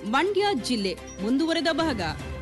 ಮಂಡ್ಯ ಜಿಲ್ಲೆ ಮುಂದುವರೆದ ಭಾಗ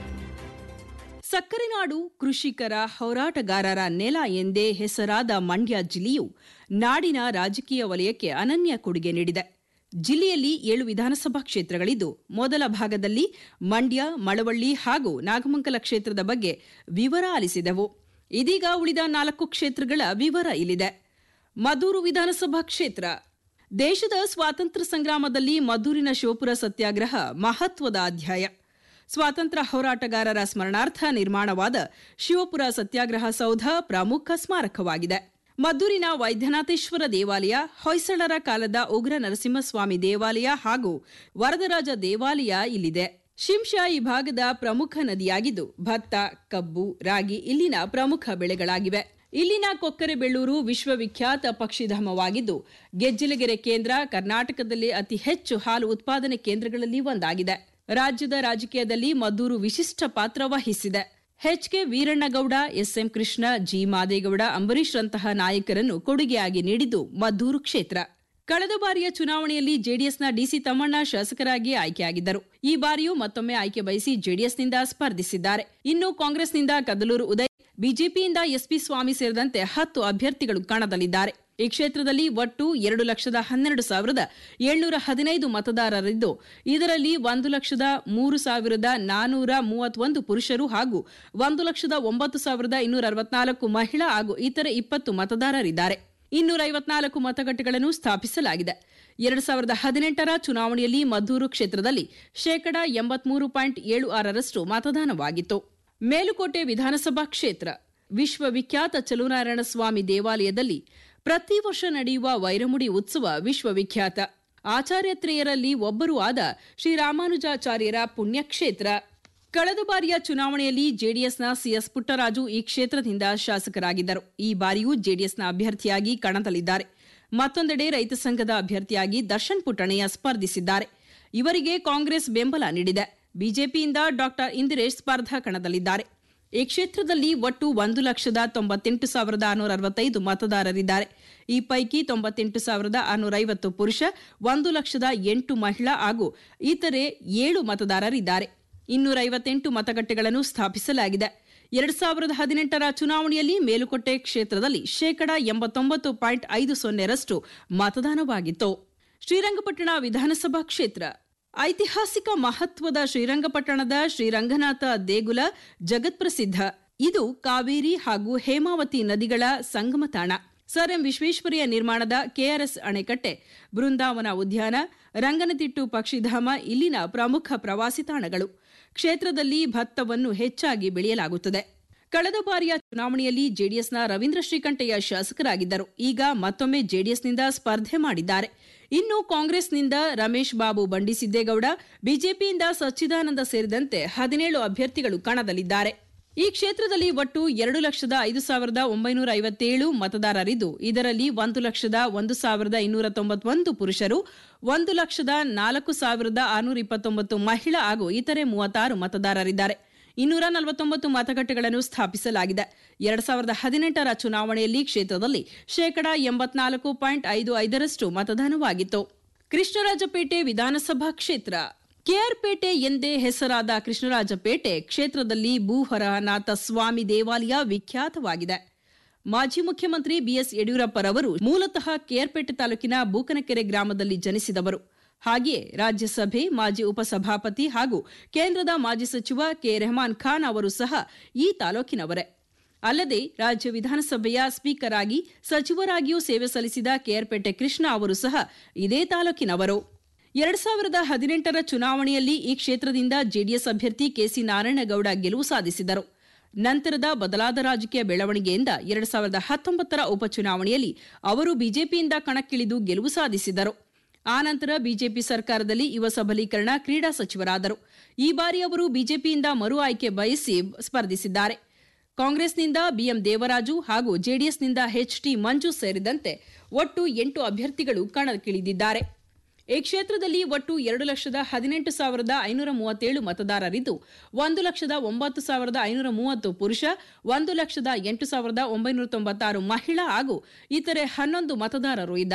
ಸಕ್ಕರೆ ನಾಡು ಕೃಷಿಕರ ಹೋರಾಟಗಾರರ ನೆಲ ಎಂದೇ ಹೆಸರಾದ ಮಂಡ್ಯ ಜಿಲ್ಲೆಯು ನಾಡಿನ ರಾಜಕೀಯ ವಲಯಕ್ಕೆ ಅನನ್ಯ ಕೊಡುಗೆ ನೀಡಿದೆ ಜಿಲ್ಲೆಯಲ್ಲಿ ಏಳು ವಿಧಾನಸಭಾ ಕ್ಷೇತ್ರಗಳಿದ್ದು ಮೊದಲ ಭಾಗದಲ್ಲಿ ಮಂಡ್ಯ ಮಳವಳ್ಳಿ ಹಾಗೂ ನಾಗಮಂಗಲ ಕ್ಷೇತ್ರದ ಬಗ್ಗೆ ವಿವರ ಆಲಿಸಿದೆವು ಇದೀಗ ಉಳಿದ ನಾಲ್ಕು ಕ್ಷೇತ್ರಗಳ ವಿವರ ಇಲ್ಲಿದೆ ಮದೂರು ವಿಧಾನಸಭಾ ಕ್ಷೇತ್ರ ದೇಶದ ಸ್ವಾತಂತ್ರ್ಯ ಸಂಗ್ರಾಮದಲ್ಲಿ ಮದ್ದೂರಿನ ಶಿವಪುರ ಸತ್ಯಾಗ್ರಹ ಮಹತ್ವದ ಅಧ್ಯಾಯ ಸ್ವಾತಂತ್ರ್ಯ ಹೋರಾಟಗಾರರ ಸ್ಮರಣಾರ್ಥ ನಿರ್ಮಾಣವಾದ ಶಿವಪುರ ಸತ್ಯಾಗ್ರಹ ಸೌಧ ಪ್ರಮುಖ ಸ್ಮಾರಕವಾಗಿದೆ ಮದ್ದೂರಿನ ವೈದ್ಯನಾಥೇಶ್ವರ ದೇವಾಲಯ ಹೊಯ್ಸಳರ ಕಾಲದ ಉಗ್ರ ನರಸಿಂಹಸ್ವಾಮಿ ದೇವಾಲಯ ಹಾಗೂ ವರದರಾಜ ದೇವಾಲಯ ಇಲ್ಲಿದೆ ಶಿಂಷಾ ಈ ಭಾಗದ ಪ್ರಮುಖ ನದಿಯಾಗಿದ್ದು ಭತ್ತ ಕಬ್ಬು ರಾಗಿ ಇಲ್ಲಿನ ಪ್ರಮುಖ ಬೆಳೆಗಳಾಗಿವೆ ಇಲ್ಲಿನ ಕೊಕ್ಕರೆಬೆಳ್ಳೂರು ವಿಶ್ವವಿಖ್ಯಾತ ಪಕ್ಷಿಧಾಮವಾಗಿದ್ದು ಗೆಜ್ಜಲಗೆರೆ ಕೇಂದ್ರ ಕರ್ನಾಟಕದಲ್ಲಿ ಅತಿ ಹೆಚ್ಚು ಹಾಲು ಉತ್ಪಾದನೆ ಕೇಂದ್ರಗಳಲ್ಲಿ ಒಂದಾಗಿದೆ ರಾಜ್ಯದ ರಾಜಕೀಯದಲ್ಲಿ ಮದ್ದೂರು ವಿಶಿಷ್ಟ ಪಾತ್ರ ವಹಿಸಿದೆ H K Veerannagowda S M Krishna G Madegowda ಅಂಬರೀಶ್ರಂತಹ ನಾಯಕರನ್ನು ಕೊಡುಗೆಯಾಗಿ ನೀಡಿದ್ದು ಮದ್ದೂರು ಕ್ಷೇತ್ರ ಕಳೆದ ಬಾರಿಯ ಚುನಾವಣೆಯಲ್ಲಿ ಜೆಡಿಎಸ್ನ ಡಿಸಿ ತಮ್ಮಣ್ಣ ಶಾಸಕರಾಗಿ ಆಯ್ಕೆಯಾಗಿದ್ದರು ಈ ಬಾರಿಯೂ ಮತ್ತೊಮ್ಮೆ ಆಯ್ಕೆ ಬಯಸಿ ಜೆಡಿಎಸ್ನಿಂದ ಸ್ಪರ್ಧಿಸಿದ್ದಾರೆ ಇನ್ನು ಕಾಂಗ್ರೆಸ್ನಿಂದ ಕದಲೂರು ಉದಯ್ ಬಿಜೆಪಿಯಿಂದ ಎಸ್ಪಿ ಸ್ವಾಮಿ ಸೇರಿದಂತೆ ಹತ್ತು ಅಭ್ಯರ್ಥಿಗಳು ಕಣದಲ್ಲಿದ್ದಾರೆ ಈ ಕ್ಷೇತ್ರದಲ್ಲಿ ಒಟ್ಟು ಎರಡು ಲಕ್ಷದ ಹನ್ನೆರಡು ಸಾವಿರದ ಏಳ್ನೂರ ಹದಿನೈದು ಮತದಾರರಿದ್ದು ಇದರಲ್ಲಿ ಒಂದು ಲಕ್ಷದ ಮೂರು ಸಾವಿರದ ನಾನೂರ ಮೂವತ್ತೊಂದು ಪುರುಷರು ಹಾಗೂ ಒಂದು ಲಕ್ಷದ ಒಂಬತ್ತು ಸಾವಿರದ ಇನ್ನೂರ ಅರವತ್ನಾಲ್ಕು ಮಹಿಳಾ ಹಾಗೂ ಇತರೆ ಇಪ್ಪತ್ತು ಮತದಾರರಿದ್ದಾರೆ ಇನ್ನೂರ ಐವತ್ನಾಲ್ಕು ಮತಗಟ್ಟೆಗಳನ್ನು ಸ್ಥಾಪಿಸಲಾಗಿದೆ ಎರಡು ಸಾವಿರದ ಹದಿನೆಂಟರ ಚುನಾವಣೆಯಲ್ಲಿ ಮದ್ದೂರು ಕ್ಷೇತ್ರದಲ್ಲಿ ಶೇಕಡಾ ಎಂಬತ್ಮೂರು ಪಾಯಿಂಟ್ ಏಳು ಆರರಷ್ಟು ಮತದಾನವಾಗಿತ್ತು ಮೇಲುಕೋಟೆ ವಿಧಾನಸಭಾ ಕ್ಷೇತ್ರ ವಿಶ್ವವಿಖ್ಯಾತ ಚಲುನಾರಾಯಣ ಸ್ವಾಮಿ ದೇವಾಲಯದಲ್ಲಿ ಪ್ರತಿ ವರ್ಷ ನಡೆಯುವ ವೈರಮುಡಿ ಉತ್ಸವ ವಿಶ್ವವಿಖ್ಯಾತ ಆಚಾರ್ಯತ್ರೆಯರಲ್ಲಿ ಒಬ್ಬರೂ ಆದ ಶ್ರೀರಾಮಾನುಜಾಚಾರ್ಯರ ಪುಣ್ಯಕ್ಷೇತ್ರ ಕಳೆದ ಬಾರಿಯ ಚುನಾವಣೆಯಲ್ಲಿ ಜೆಡಿಎಸ್ನ ಸಿಎಸ್ ಪುಟ್ಟರಾಜು ಈ ಕ್ಷೇತ್ರದಿಂದ ಶಾಸಕರಾಗಿದ್ದರು ಈ ಬಾರಿಯೂ ಜೆಡಿಎಸ್ನ ಅಭ್ಯರ್ಥಿಯಾಗಿ ಕಣದಲ್ಲಿದ್ದಾರೆ ಮತ್ತೊಂದೆಡೆ ರೈತ ಸಂಘದ ಅಭ್ಯರ್ಥಿಯಾಗಿ ದರ್ಶನ್ ಪುಟ್ಟಣಯ್ಯ ಸ್ಪರ್ಧಿಸಿದ್ದಾರೆ ಇವರಿಗೆ ಕಾಂಗ್ರೆಸ್ ಬೆಂಬಲ ನೀಡಿದೆ ಬಿಜೆಪಿಯಿಂದ ಡಾಕ್ಟರ್ ಇಂದಿರೇಶ್ ಸ್ಪರ್ಧಾ ಕಣದಲ್ಲಿದ್ದಾರೆ ಈ ಕ್ಷೇತ್ರದಲ್ಲಿ ಒಟ್ಟು ಒಂದು ಲಕ್ಷದ ತೊಂಬತ್ತೆಂಟು ಸಾವಿರದ ಆರುನೂರ ಅರವತ್ತೈದು ಮತದಾರರಿದ್ದಾರೆ ಈ ಪೈಕಿ ತೊಂಬತ್ತೆಂಟು ಸಾವಿರದ ಆರುನೂರ ಐವತ್ತು ಪುರುಷ ಒಂದು ಲಕ್ಷದ ಎಂಟು ಮಹಿಳಾ ಹಾಗೂ ಇತರೆ ಏಳು ಮತದಾರರಿದ್ದಾರೆ ಇನ್ನೂರ ಐವತ್ತೆಂಟು ಮತಗಟ್ಟೆಗಳನ್ನು ಸ್ಥಾಪಿಸಲಾಗಿದೆ ಎರಡು ಸಾವಿರದ ಹದಿನೆಂಟರ ಚುನಾವಣೆಯಲ್ಲಿ ಮೇಲುಕೋಟೆ ಕ್ಷೇತ್ರದಲ್ಲಿ ಶೇಕಡಾ ಎಂಬತ್ತೊಂಬತ್ತು ಪಾಯಿಂಟ್ ಐದು ಸೊನ್ನೆರಷ್ಟು ಮತದಾನವಾಗಿತ್ತು ಶ್ರೀರಂಗಪಟ್ಟಣ ವಿಧಾನಸಭಾ ಕ್ಷೇತ್ರ ಐತಿಹಾಸಿಕ ಮಹತ್ವದ ಶ್ರೀರಂಗಪಟ್ಟಣದ ಶ್ರೀರಂಗನಾಥ ದೇಗುಲ ಜಗತ್ಪ್ರಸಿದ್ಧ ಇದು ಕಾವೇರಿ ಹಾಗೂ ಹೇಮಾವತಿ ನದಿಗಳ ಸಂಗಮ ತಾಣ ಸರ್ ಎಂ ವಿಶ್ವೇಶ್ವರಯ್ಯ ನಿರ್ಮಾಣದ ಕೆಆರ್ಎಸ್ ಅಣೆಕಟ್ಟೆ ಬೃಂದಾವನ ಉದ್ಯಾನ ರಂಗನತಿಟ್ಟು ಪಕ್ಷಿಧಾಮ ಇಲ್ಲಿನ ಪ್ರಮುಖ ಪ್ರವಾಸಿ ತಾಣಗಳು ಕ್ಷೇತ್ರದಲ್ಲಿ ಭತ್ತವನ್ನು ಹೆಚ್ಚಾಗಿ ಬೆಳೆಯಲಾಗುತ್ತದೆ ಕಳೆದ ಬಾರಿಯ ಚುನಾವಣೆಯಲ್ಲಿ ಜೆಡಿಎಸ್ನ ರವೀಂದ್ರ ಶ್ರೀಕಂಠಯ್ಯ ಶಾಸಕರಾಗಿದ್ದರು ಈಗ ಮತ್ತೊಮ್ಮೆ ಜೆಡಿಎಸ್ನಿಂದ ಸ್ಪರ್ಧೆ ಮಾಡಿದ್ದಾರೆ ಇನ್ನು ಕಾಂಗ್ರೆಸ್ನಿಂದ ರಮೇಶ್ ಬಾಬು ಬಂಡಿಸಿದ್ದೇಗೌಡ ಬಿಜೆಪಿಯಿಂದ ಸಚ್ಚಿದಾನಂದ ಸೇರಿದಂತೆ ಹದಿನೇಳು ಅಭ್ಯರ್ಥಿಗಳು ಕಣದಲ್ಲಿದ್ದಾರೆ ಈ ಕ್ಷೇತ್ರದಲ್ಲಿ ಒಟ್ಟು ಎರಡು ಲಕ್ಷದ ಐದು ಸಾವಿರದ ಒಂಬೈನೂರ ಐವತ್ತೇಳು ಮತದಾರರಿದ್ದು ಇದರಲ್ಲಿ ಒಂದು ಲಕ್ಷದ ಒಂದು ಸಾವಿರದ ಇನ್ನೂರ ತೊಂಬತ್ತೊಂದು ಪುರುಷರು ಒಂದು ಲಕ್ಷದ ನಾಲ್ಕು ಸಾವಿರದ ಆರುನೂರ ಇಪ್ಪತ್ತೊಂಬತ್ತು ಮಹಿಳಾ ಹಾಗೂ ಇತರೆ ಮೂವತ್ತಾರು ಮತದಾರರಿದ್ದಾರೆ ಇನ್ನೂರ ನಲವತ್ತೊಂಬತ್ತು ಮತಗಟ್ಟೆಗಳನ್ನು ಸ್ಥಾಪಿಸಲಾಗಿದೆ ಎರಡು ಸಾವಿರದ ಹದಿನೆಂಟರ ಚುನಾವಣೆಯಲ್ಲಿ ಕ್ಷೇತ್ರದಲ್ಲಿ ಶೇಕಡಾ ಎಂಬತ್ನಾಲ್ಕು ಪಾಯಿಂಟ್ ಐದು ಐದರಷ್ಟು ಮತದಾನವಾಗಿತ್ತು ಕೃಷ್ಣರಾಜಪೇಟೆ ವಿಧಾನಸಭಾ ಕ್ಷೇತ್ರ ಕೆಆರ್ಪೇಟೆ ಎಂದೇ ಹೆಸರಾದ ಕೃಷ್ಣರಾಜಪೇಟೆ ಕ್ಷೇತ್ರದಲ್ಲಿ ಭೂಹರನಾಥ ಸ್ವಾಮಿ ದೇವಾಲಯ ವಿಖ್ಯಾತವಾಗಿದೆ ಮಾಜಿ ಮುಖ್ಯಮಂತ್ರಿ ಬಿಎಸ್ ಯಡಿಯೂರಪ್ಪರವರು ಮೂಲತಃ ಕೆಆರ್ಪೇಟೆ ತಾಲೂಕಿನ ಬೂಕನಕೆರೆ ಗ್ರಾಮದಲ್ಲಿ ಜನಿಸಿದವರು ಹಾಗೆಯೇ ರಾಜ್ಯಸಭೆ ಮಾಜಿ ಉಪಸಭಾಪತಿ ಹಾಗೂ ಕೇಂದ್ರದ ಮಾಜಿ ಸಚಿವ ಕೆ ರೆಹಮಾನ್ ಖಾನ್ ಅವರು ಸಹ ಈ ತಾಲೂಕಿನವರೇ ಅಲ್ಲದೆ ರಾಜ್ಯ ವಿಧಾನಸಭೆಯ ಸ್ಪೀಕರ್ ಆಗಿ ಸಚಿವರಾಗಿಯೂ ಸೇವೆ ಸಲ್ಲಿಸಿದ ಕೆಆರ್ಪೇಟೆ ಕೃಷ್ಣ ಅವರು ಸಹ ಇದೇ ತಾಲೂಕಿನವರು ಎರಡ್ ಸಾವಿರದ ಹದಿನೆಂಟರ ಚುನಾವಣೆಯಲ್ಲಿ ಈ ಕ್ಷೇತ್ರದಿಂದ ಜೆಡಿಎಸ್ ಅಭ್ಯರ್ಥಿ ಕೆಸಿ ನಾರಾಯಣಗೌಡ ಗೆಲುವು ಸಾಧಿಸಿದರು ನಂತರದ ಬದಲಾದ ರಾಜಕೀಯ ಬೆಳವಣಿಗೆಯಿಂದ ಎರಡ್ ಸಾವಿರದ ಹತ್ತೊಂಬತ್ತರ ಉಪಚುನಾವಣೆಯಲ್ಲಿ ಅವರು ಬಿಜೆಪಿಯಿಂದ ಕಣಕ್ಕಿಳಿದು ಗೆಲುವು ಸಾಧಿಸಿದರು ಆನಂತರ ಬಿಜೆಪಿ ಸರ್ಕಾರದಲ್ಲಿ ಯುವ ಸಬಲೀಕರಣ ಕ್ರೀಡಾ ಸಚಿವರಾದರು ಈ ಬಾರಿ ಅವರು ಬಿಜೆಪಿಯಿಂದ ಮರು ಆಯ್ಕೆ ಬಯಸಿ ಸ್ಪರ್ಧಿಸಿದ್ದಾರೆ ಕಾಂಗ್ರೆಸ್ನಿಂದ ಬಿಎಂ ದೇವರಾಜು ಹಾಗೂ ಜೆಡಿಎಸ್ನಿಂದ ಎಚ್ಟಿ ಮಂಜು ಸೇರಿದಂತೆ ಒಟ್ಟು ಎಂಟು ಅಭ್ಯರ್ಥಿಗಳು ಕಣಕ್ಕಿಳಿದಿದ್ದಾರೆ ಈ ಕ್ಷೇತ್ರದಲ್ಲಿ ಒಟ್ಟು ಎರಡು ಲಕ್ಷದ ಹದಿನೆಂಟು ಸಾವಿರದ ಐನೂರ ಮೂವತ್ತೇಳು ಮತದಾರರಿದ್ದು ಒಂದು ಲಕ್ಷದ ಒಂಬತ್ತು ಸಾವಿರದ ಐನೂರ ಮೂವತ್ತು ಪುರುಷ ಒಂದು ಲಕ್ಷದ ಎಂಟು ಸಾವಿರದ ಒಂಬೈನೂರ ತೊಂಬತ್ತಾರು ಮಹಿಳಾ ಹಾಗೂ ಇತರೆ ಹನ್ನೊಂದು ಮತದಾರರು ಇದ್ದಾರೆ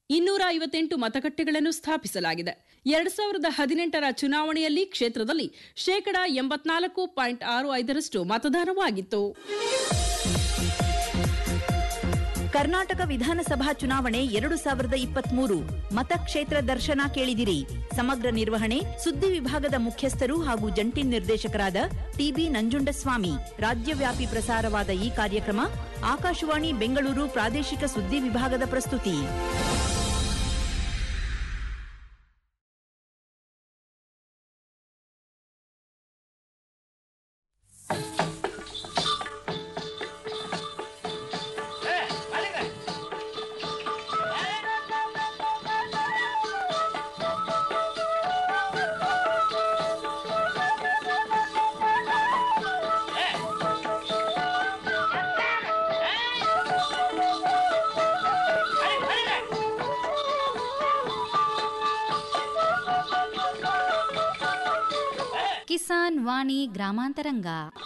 ಇನ್ನೂರ ಐವತ್ತೆಂಟು ಮತಗಟ್ಟೆಗಳನ್ನು ಸ್ಥಾಪಿಸಲಾಗಿದೆ ಎರಡ್ ಸಾವಿರದ ಹದಿನೆಂಟರ ಚುನಾವಣೆಯಲ್ಲಿ ಕ್ಷೇತ್ರದಲ್ಲಿ ಶೇಕಡಾ ಎಂಬತ್ನಾಲ್ಕು ಪಾಯಿಂಟ್ ಆರು ಐದರಷ್ಟು ಮತದಾನವಾಗಿತ್ತು ಕರ್ನಾಟಕ ವಿಧಾನಸಭಾ ಚುನಾವಣೆ ಎರಡು ಸಾವಿರದ ಇಪ್ಪತ್ಮೂರು ಮತಕ್ಷೇತ್ರ ದರ್ಶನ ಕೇಳಿದಿರಿ ಸಮಗ್ರ ನಿರ್ವಹಣೆ ಸುದ್ದಿ ವಿಭಾಗದ ಮುಖ್ಯಸ್ಥರು ಹಾಗೂ ಜಂಟಿ ನಿರ್ದೇಶಕರಾದ ಟಿಬಿ ನಂಜುಂಡಸ್ವಾಮಿ ರಾಜ್ಯವ್ಯಾಪಿ ಪ್ರಸಾರವಾದ ಈ ಕಾರ್ಯಕ್ರಮ ಆಕಾಶವಾಣಿ ಬೆಂಗಳೂರು ಪ್ರಾದೇಶಿಕ ಸುದ್ದಿ ವಿಭಾಗದ ಪ್ರಸ್ತುತಿ ಕಿಸಾನ್ ವಾಣಿ ಗ್ರಾಮಾಂತರಂಗ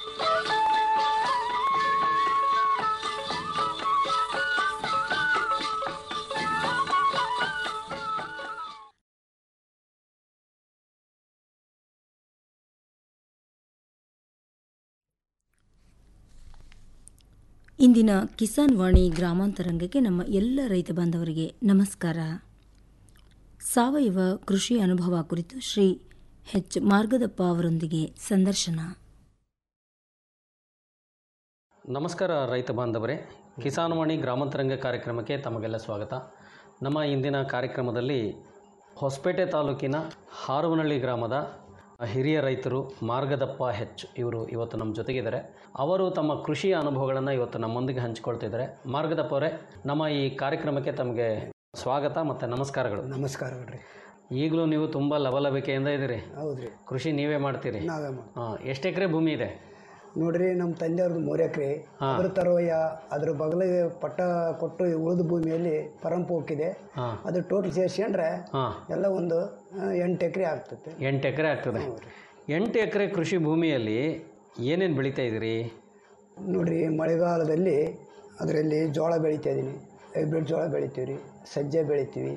ಇಂದಿನ ಕಿಸಾನ್ ವಾಣಿ ಗ್ರಾಮಾಂತರಂಗಕ್ಕೆ ನಮ್ಮ ಎಲ್ಲ ರೈತ ಬಾಂಧವರಿಗೆ ನಮಸ್ಕಾರ ಸಾವಯವ ಕೃಷಿ ಅನುಭವ ಕುರಿತು ಶ್ರೀ ಎಚ್ ಮಾರ್ಗದಪ್ಪ ಅವರೊಂದಿಗೆ ಸಂದರ್ಶನ ನಮಸ್ಕಾರ ರೈತ ಬಾಂಧವರೇ ಕಿಸಾನ್ವಾಣಿ ಗ್ರಾಮಾಂತರಂಗ ಕಾರ್ಯಕ್ರಮಕ್ಕೆ ತಮಗೆಲ್ಲ ಸ್ವಾಗತ ನಮ್ಮ ಇಂದಿನ ಕಾರ್ಯಕ್ರಮದಲ್ಲಿ ಹೊಸಪೇಟೆ ತಾಲೂಕಿನ ಹಾರುವನಹಳ್ಳಿ ಗ್ರಾಮದ ಹಿರಿಯ ರೈತರು ಮಾರ್ಗದಪ್ಪ ಹೆಚ್ ಇವರು ಇವತ್ತು ನಮ್ಮ ಜೊತೆಗಿದ್ದಾರೆ ಅವರು ತಮ್ಮ ಕೃಷಿಯ ಅನುಭವಗಳನ್ನು ಇವತ್ತು ನಮ್ಮೊಂದಿಗೆ ಹಂಚಿಕೊಳ್ತಿದ್ದಾರೆ ಮಾರ್ಗದಪ್ಪ ಅವರೇ ನಮ್ಮ ಈ ಕಾರ್ಯಕ್ರಮಕ್ಕೆ ತಮಗೆ ಸ್ವಾಗತ ಮತ್ತು ನಮಸ್ಕಾರಗಳು ನಮಸ್ಕಾರಗಳು ಈಗಲೂ ನೀವು ತುಂಬ ಲವಲವಿಕೆಯಿಂದ ಇದ್ದೀರಿ ಹೌದ್ರಿ ಕೃಷಿ ನೀವೇ ಮಾಡ್ತೀರಿ ನಾವೇ ಮಾಡಿ ಹಾಂ ಎಷ್ಟು ಎಕರೆ ಭೂಮಿ ಇದೆ ನೋಡ್ರಿ ನಮ್ಮ ತಂದೆಯವ್ರದ್ದು ಮೂರು ಎಕರೆ ಅದ್ರ ತರುವಯ್ಯ ಅದ್ರ ಬಗಲಿಗೆ ಪಟ್ಟ ಕೊಟ್ಟು ಈ ಉಳಿದ ಭೂಮಿಯಲ್ಲಿ ಪರಂಪೋಕಿದೆ ಹಾಂ ಅದು ಟೋಟಲ್ ಸೇರಿಸ್ಕೊಂಡ್ರೆ ಹಾಂ ಎಲ್ಲ ಒಂದು ಆ, ಎಂಟು ಎಕರೆ ಆಗ್ತೈತೆ ಎಂಟು ಎಕರೆ ಆಗ್ತದೆ ಎಂಟು ಎಕರೆ ಕೃಷಿ ಭೂಮಿಯಲ್ಲಿ ಏನೇನು ಬೆಳೀತಾ ಇದ್ದೀರಿ ನೋಡ್ರಿ ಮಳೆಗಾಲದಲ್ಲಿ ಅದರಲ್ಲಿ ಜೋಳ ಬೆಳಿತಾ ಇದ್ದೀನಿ ಹೈಬ್ರಿಡ್ ಜೋಳ ಬೆಳಿತೀವಿ ರೀ ಸಜ್ಜೆ ಬೆಳಿತೀವಿ